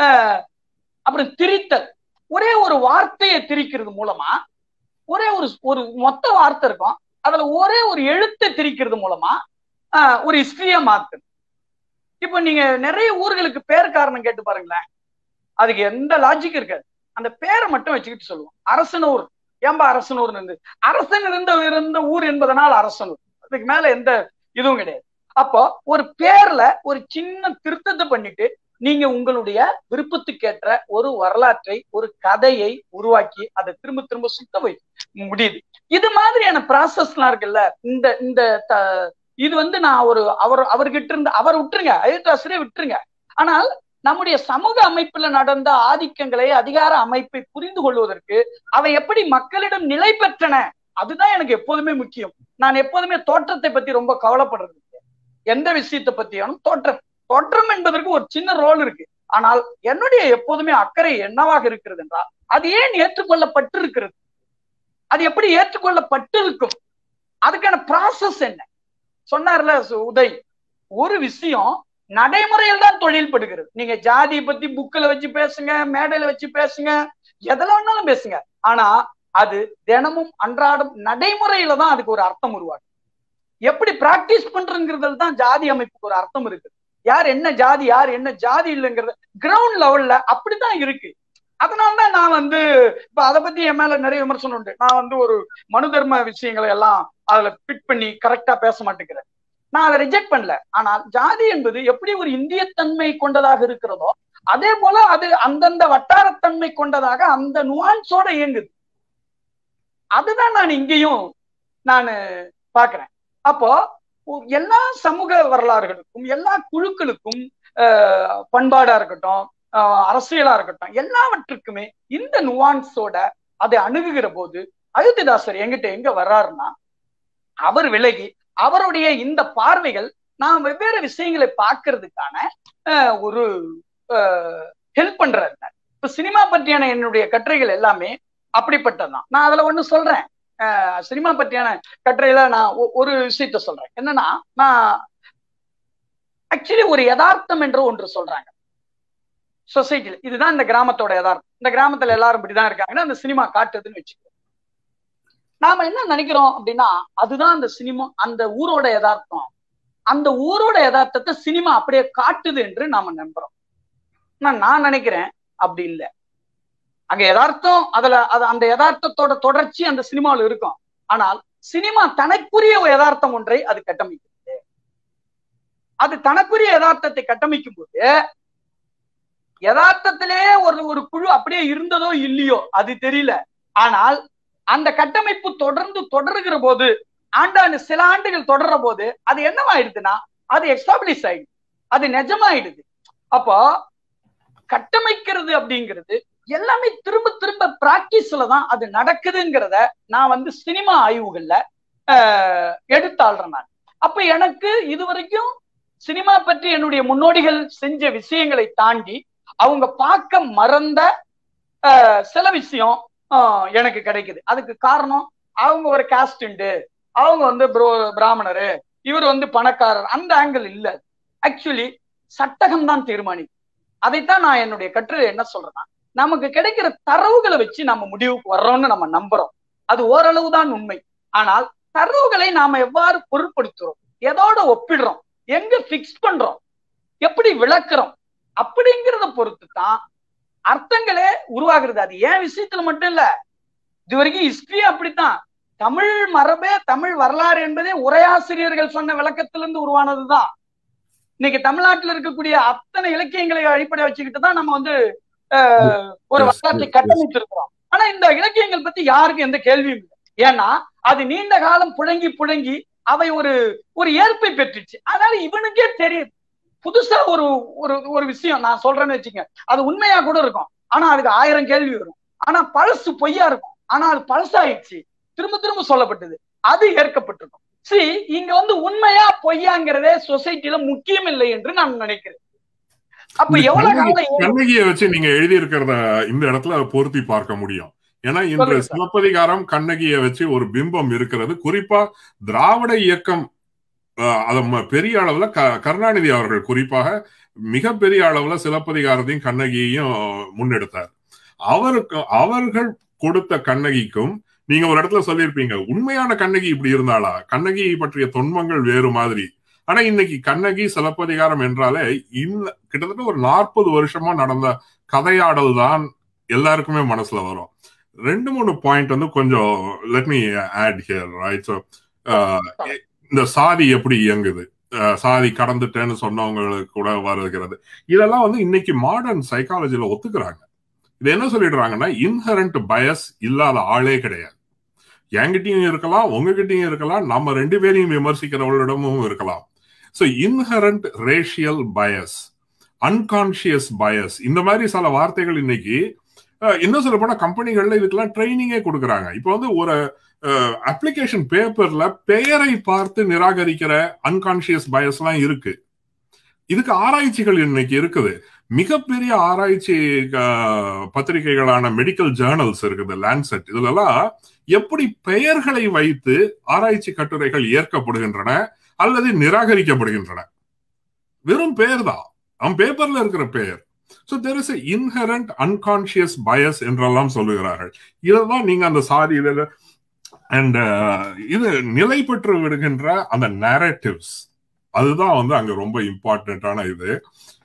Speaker 2: அப்புறம் திரித்தல் ஒரே ஒரு வார்த்தையை திரிக்கிறது மூலமா ஒரே ஒரு ஒரு மொத்த வார்த்தை இருக்கும் அதுல ஒரே ஒரு எழுத்தை திரிக்கிறது மூலமா ஒரு ஹிஸ்டரிய மாத்துது இப்போ நீங்க நிறைய ஊர்களுக்கு பேர் காரணம் கேட்டு பாருங்களேன் அதுக்கு எந்த லாஜிக் இருக்காது அந்த பேரை மட்டும் வச்சுக்கிட்டு சொல்லுவோம் அரசனூர் ஏன்பா அரசனூர் இருந்து அரசன் இருந்த இருந்த ஊர் என்பதனால் அரசனூர் அதுக்கு மேல எந்த இதுவும் கிடையாது அப்போ ஒரு பேர்ல ஒரு சின்ன திருத்தத்தை பண்ணிட்டு நீங்க உங்களுடைய விருப்பத்துக்கேற்ற ஒரு வரலாற்றை ஒரு கதையை உருவாக்கி அதை திரும்ப திரும்ப சுத்த வை முடியுது இது மாதிரியான ப்ராசஸ்லாம் இருக்குல்ல இந்த இந்த இது வந்து நான் ஒரு அவர் அவர்கிட்ட இருந்து அவர் விட்டுருங்க அயோத்தாசிரியை விட்டுருங்க ஆனால் நம்முடைய சமூக அமைப்புல நடந்த ஆதிக்கங்களை அதிகார அமைப்பை புரிந்து கொள்வதற்கு அவை எப்படி மக்களிடம் நிலை பெற்றன அதுதான் எனக்கு எப்போதுமே முக்கியம் நான் எப்போதுமே தோற்றத்தை பத்தி ரொம்ப கவலைப்படுறது எந்த விஷயத்தை பத்தியாலும் தோற்றம் தோற்றம் என்பதற்கு ஒரு சின்ன ரோல் இருக்கு ஆனால் என்னுடைய எப்போதுமே அக்கறை என்னவாக இருக்கிறது என்றால் அது ஏன் ஏற்றுக்கொள்ளப்பட்டு இருக்கிறது அது எப்படி ஏற்றுக்கொள்ளப்பட்டு இருக்கும் அதுக்கான ப்ராசஸ் என்ன சொன்னார்ல உதய் ஒரு விஷயம் நடைமுறையில் தான் தொழில் படுகிறது நீங்க ஜாதியை பத்தி புக்கில் வச்சு பேசுங்க மேடையில வச்சு பேசுங்க எதில் வேணாலும் பேசுங்க ஆனா அது தினமும் அன்றாடம் நடைமுறையில தான் அதுக்கு ஒரு அர்த்தம் உருவாகும் எப்படி பிராக்டிஸ் பண்றதுங்கிறதுல தான் ஜாதி அமைப்புக்கு ஒரு அர்த்தம் இருக்கு யார் என்ன ஜாதி யார் என்ன ஜாதி இல்லைங்கிறது கிரவுண்ட் லெவல்ல அப்படிதான் இருக்கு அதனாலதான் நான் வந்து இப்ப அதை பத்தி என் மேல நிறைய விமர்சனம் உண்டு நான் வந்து ஒரு மனு தர்ம விஷயங்களை எல்லாம் அதுல பிட் பண்ணி கரெக்டா பேச மாட்டேங்கிறேன் நான் அதை ரிஜெக்ட் பண்ணல ஆனால் ஜாதி என்பது எப்படி ஒரு இந்திய தன்மை கொண்டதாக இருக்கிறதோ அதே போல அது அந்தந்த வட்டாரத்தன்மை கொண்டதாக அந்த நுவான்ஸோட இயங்குது அதுதான் நான் இங்கேயும் நான் பாக்குறேன் அப்போ எல்லா சமூக வரலாறுகளுக்கும் எல்லா குழுக்களுக்கும் பண்பாடா இருக்கட்டும் அரசியலா இருக்கட்டும் எல்லாவற்றுக்குமே இந்த நுவான்ஸோட அதை அணுகுகிற போது அயோத்திதாசர் எங்கிட்ட எங்க வர்றாருன்னா அவர் விலகி அவருடைய இந்த பார்வைகள் நான் வெவ்வேறு விஷயங்களை பார்க்கறதுக்கான ஒரு ஹெல்ப் பண்றாரு இப்ப சினிமா பற்றியான என்னுடைய கட்டுரைகள் எல்லாமே அப்படிப்பட்டதுதான் நான் அதுல ஒண்ணு சொல்றேன் சினிமா பற்றியான கட்டுரையில நான் ஒரு விஷயத்த சொல்றேன் என்னன்னா நான் ஆக்சுவலி ஒரு யதார்த்தம் என்று ஒன்று சொல்றாங்க சொசைட்டில இதுதான் இந்த கிராமத்தோட யதார்த்தம் இந்த கிராமத்துல எல்லாரும் இப்படிதான் இருக்காங்கன்னா அந்த சினிமா காட்டுதுன்னு வச்சுக்கோ நாம என்ன நினைக்கிறோம் அப்படின்னா அதுதான் அந்த சினிமா அந்த ஊரோட யதார்த்தம் அந்த ஊரோட யதார்த்தத்தை சினிமா அப்படியே காட்டுது என்று நாம நம்புறோம் நான் நான் நினைக்கிறேன் அப்படி இல்லை அங்க யதார்த்தம் அதுல அது அந்த யதார்த்தத்தோட தொடர்ச்சி அந்த சினிமாவில் இருக்கும் ஆனால் சினிமா தனக்குரிய யதார்த்தம் ஒன்றை அது கட்டமைக்கிறது அது தனக்குரிய யதார்த்தத்தை கட்டமைக்கும் போது யதார்த்தத்திலே ஒரு ஒரு குழு அப்படியே இருந்ததோ இல்லையோ அது தெரியல ஆனால் அந்த கட்டமைப்பு தொடர்ந்து தொடருகிற போது ஆண்டாண்டு சில ஆண்டுகள் தொடர்ற போது அது என்னவாயிடுதுன்னா அது எஸ்டாப்ளிஷ் ஆயிடுது அது நிஜமாயிடுது அப்போ கட்டமைக்கிறது அப்படிங்கிறது எல்லாமே திரும்ப திரும்ப பிராக்டிஸ்ல தான் அது நடக்குதுங்கிறத நான் வந்து சினிமா ஆய்வுகள்ல எடுத்தாள்றேன் நான் அப்ப எனக்கு இது வரைக்கும் சினிமா பற்றி என்னுடைய முன்னோடிகள் செஞ்ச விஷயங்களை தாண்டி அவங்க பார்க்க மறந்த சில விஷயம் எனக்கு கிடைக்குது அதுக்கு காரணம் அவங்க ஒரு காஸ்ட் உண்டு அவங்க வந்து பிராமணரு இவர் வந்து பணக்காரர் அந்த ஆங்கிள் இல்ல ஆக்சுவலி சட்டகம் தான் தீர்மானிக்கும் அதைத்தான் நான் என்னுடைய கட்டுரை என்ன சொல்றேன்னா நமக்கு கிடைக்கிற தரவுகளை வச்சு நம்ம முடிவுக்கு வர்றோம்னு நம்ம நம்புறோம் அது ஓரளவு தான் உண்மை ஆனால் தரவுகளை நாம எவ்வாறு பொருட்படுத்துறோம் எதோட ஒப்பிடுறோம் எங்க பிக்ஸ் பண்றோம் எப்படி விளக்குறோம் அப்படிங்கிறத பொறுத்து தான் அர்த்தங்களே உருவாகிறது அது ஏன் விஷயத்துல மட்டும் இல்ல இது வரைக்கும் ஹிஸ்டரி அப்படித்தான் தமிழ் மரபே தமிழ் வரலாறு என்பதே உரையாசிரியர்கள் சொன்ன விளக்கத்திலிருந்து உருவானதுதான் இன்னைக்கு தமிழ்நாட்டில் இருக்கக்கூடிய அத்தனை இலக்கியங்களை அடிப்படை வச்சுக்கிட்டு தான் நம்ம வந்து ஒரு வரலாற்றை கட்டமைத்திருக்கிறோம் ஆனா இந்த இலக்கியங்கள் பத்தி யாருக்கும் எந்த கேள்வியும் இல்லை ஏன்னா அது நீண்ட காலம் புழங்கி புழங்கி அவை ஒரு ஒரு ஏற்பை பெற்றுச்சு அதனால இவனுக்கே தெரியுது புதுசா ஒரு ஒரு ஒரு விஷயம் நான் சொல்றேன்னு வச்சுங்க அது உண்மையா கூட இருக்கும் ஆனா அதுக்கு ஆயிரம் கேள்வி வரும் ஆனா பழசு பொய்யா இருக்கும் ஆனா அது பழசாயிடுச்சு திரும்ப திரும்ப சொல்லப்பட்டது அது ஏற்கப்பட்டிருக்கும் சரி இங்க வந்து உண்மையா பொய்யாங்கிறதே சொசைட்டில முக்கியம் இல்லை என்று நான் நினைக்கிறேன் அப்ப எவ்வளவு காலம்
Speaker 1: கண்ணகியை வச்சு நீங்க எழுதி இருக்கிறத இந்த இடத்துல பொருத்தி பார்க்க முடியும் ஏன்னா இன்று சிலப்பதிகாரம் கண்ணகியை வச்சு ஒரு பிம்பம் இருக்கிறது குறிப்பா திராவிட இயக்கம் அத பெரிய அளவுல கருணாநிதி அவர்கள் குறிப்பாக மிகப்பெரிய அளவுல சிலப்பதிகாரத்தையும் கண்ணகியையும் முன்னெடுத்தார் அவருக்கு அவர்கள் கொடுத்த கண்ணகிக்கும் நீங்க ஒரு இடத்துல சொல்லியிருப்பீங்க உண்மையான கண்ணகி இப்படி இருந்தாளா கண்ணகி பற்றிய தொன்மங்கள் வேறு மாதிரி ஆனா இன்னைக்கு கண்ணகி சிலப்பதிகாரம் என்றாலே இந்த கிட்டத்தட்ட ஒரு நாற்பது வருஷமா நடந்த கதையாடல் தான் எல்லாருக்குமே மனசுல வரும் ரெண்டு மூணு பாயிண்ட் வந்து கொஞ்சம் let me add here right so இந்த சாதி எப்படி இயங்குது சாதி கடந்துட்டேன்னு சொன்னவங்களுக்கு கூட வருகிறது இதெல்லாம் வந்து இன்னைக்கு மாடர்ன் சைக்காலஜில ஒத்துக்கிறாங்க இது என்ன சொல்லிடுறாங்கன்னா இன்ஹரண்ட் பயஸ் இல்லாத ஆளே கிடையாது என்கிட்டயும் இருக்கலாம் உங்ககிட்டயும் இருக்கலாம் நம்ம ரெண்டு பேரையும் விமர்சிக்கிறவர்களிடமும் இருக்கலாம் so inherent racial bias unconscious bias இந்த மாதிரி சில வார்த்தைகள் இன்னைக்கு இன்னும் சொல்ல போனா கம்பெனிகள்ல இதுக்கெல்லாம் ட்ரைனிங்கே கொடுக்குறாங்க இப்போ வந்து ஒரு அப்ளிகேஷன் பேப்பர்ல பெயரை பார்த்து நிராகரிக்கிற அன்கான்சியஸ் பயஸ் எல்லாம் இருக்கு இதுக்கு ஆராய்ச்சிகள் இன்னைக்கு இருக்குது மிகப்பெரிய ஆராய்ச்சி பத்திரிகைகளான மெடிக்கல் ஜேர்னல்ஸ் இருக்குது லேண்ட்செட் இதுலலாம் எப்படி பெயர்களை வைத்து ஆராய்ச்சி கட்டுரைகள் ஏற்கப்படுகின்றன அல்லது நிராகரிக்கப்படுகின்றன வெறும் பெயர் தான் அவன் பேப்பர்ல இருக்கிற பெயர் so there is inherent unconscious bias என்றெல்லாம் சொல்லுகிறார்கள் இதைதான் நீங்க அந்த சாதி இதில் அண்ட் இது நிலை பெற்று விடுகின்ற அந்த நேரட்டிவ்ஸ் அதுதான் வந்து அங்க ரொம்ப இம்பார்ட்டன்டான இது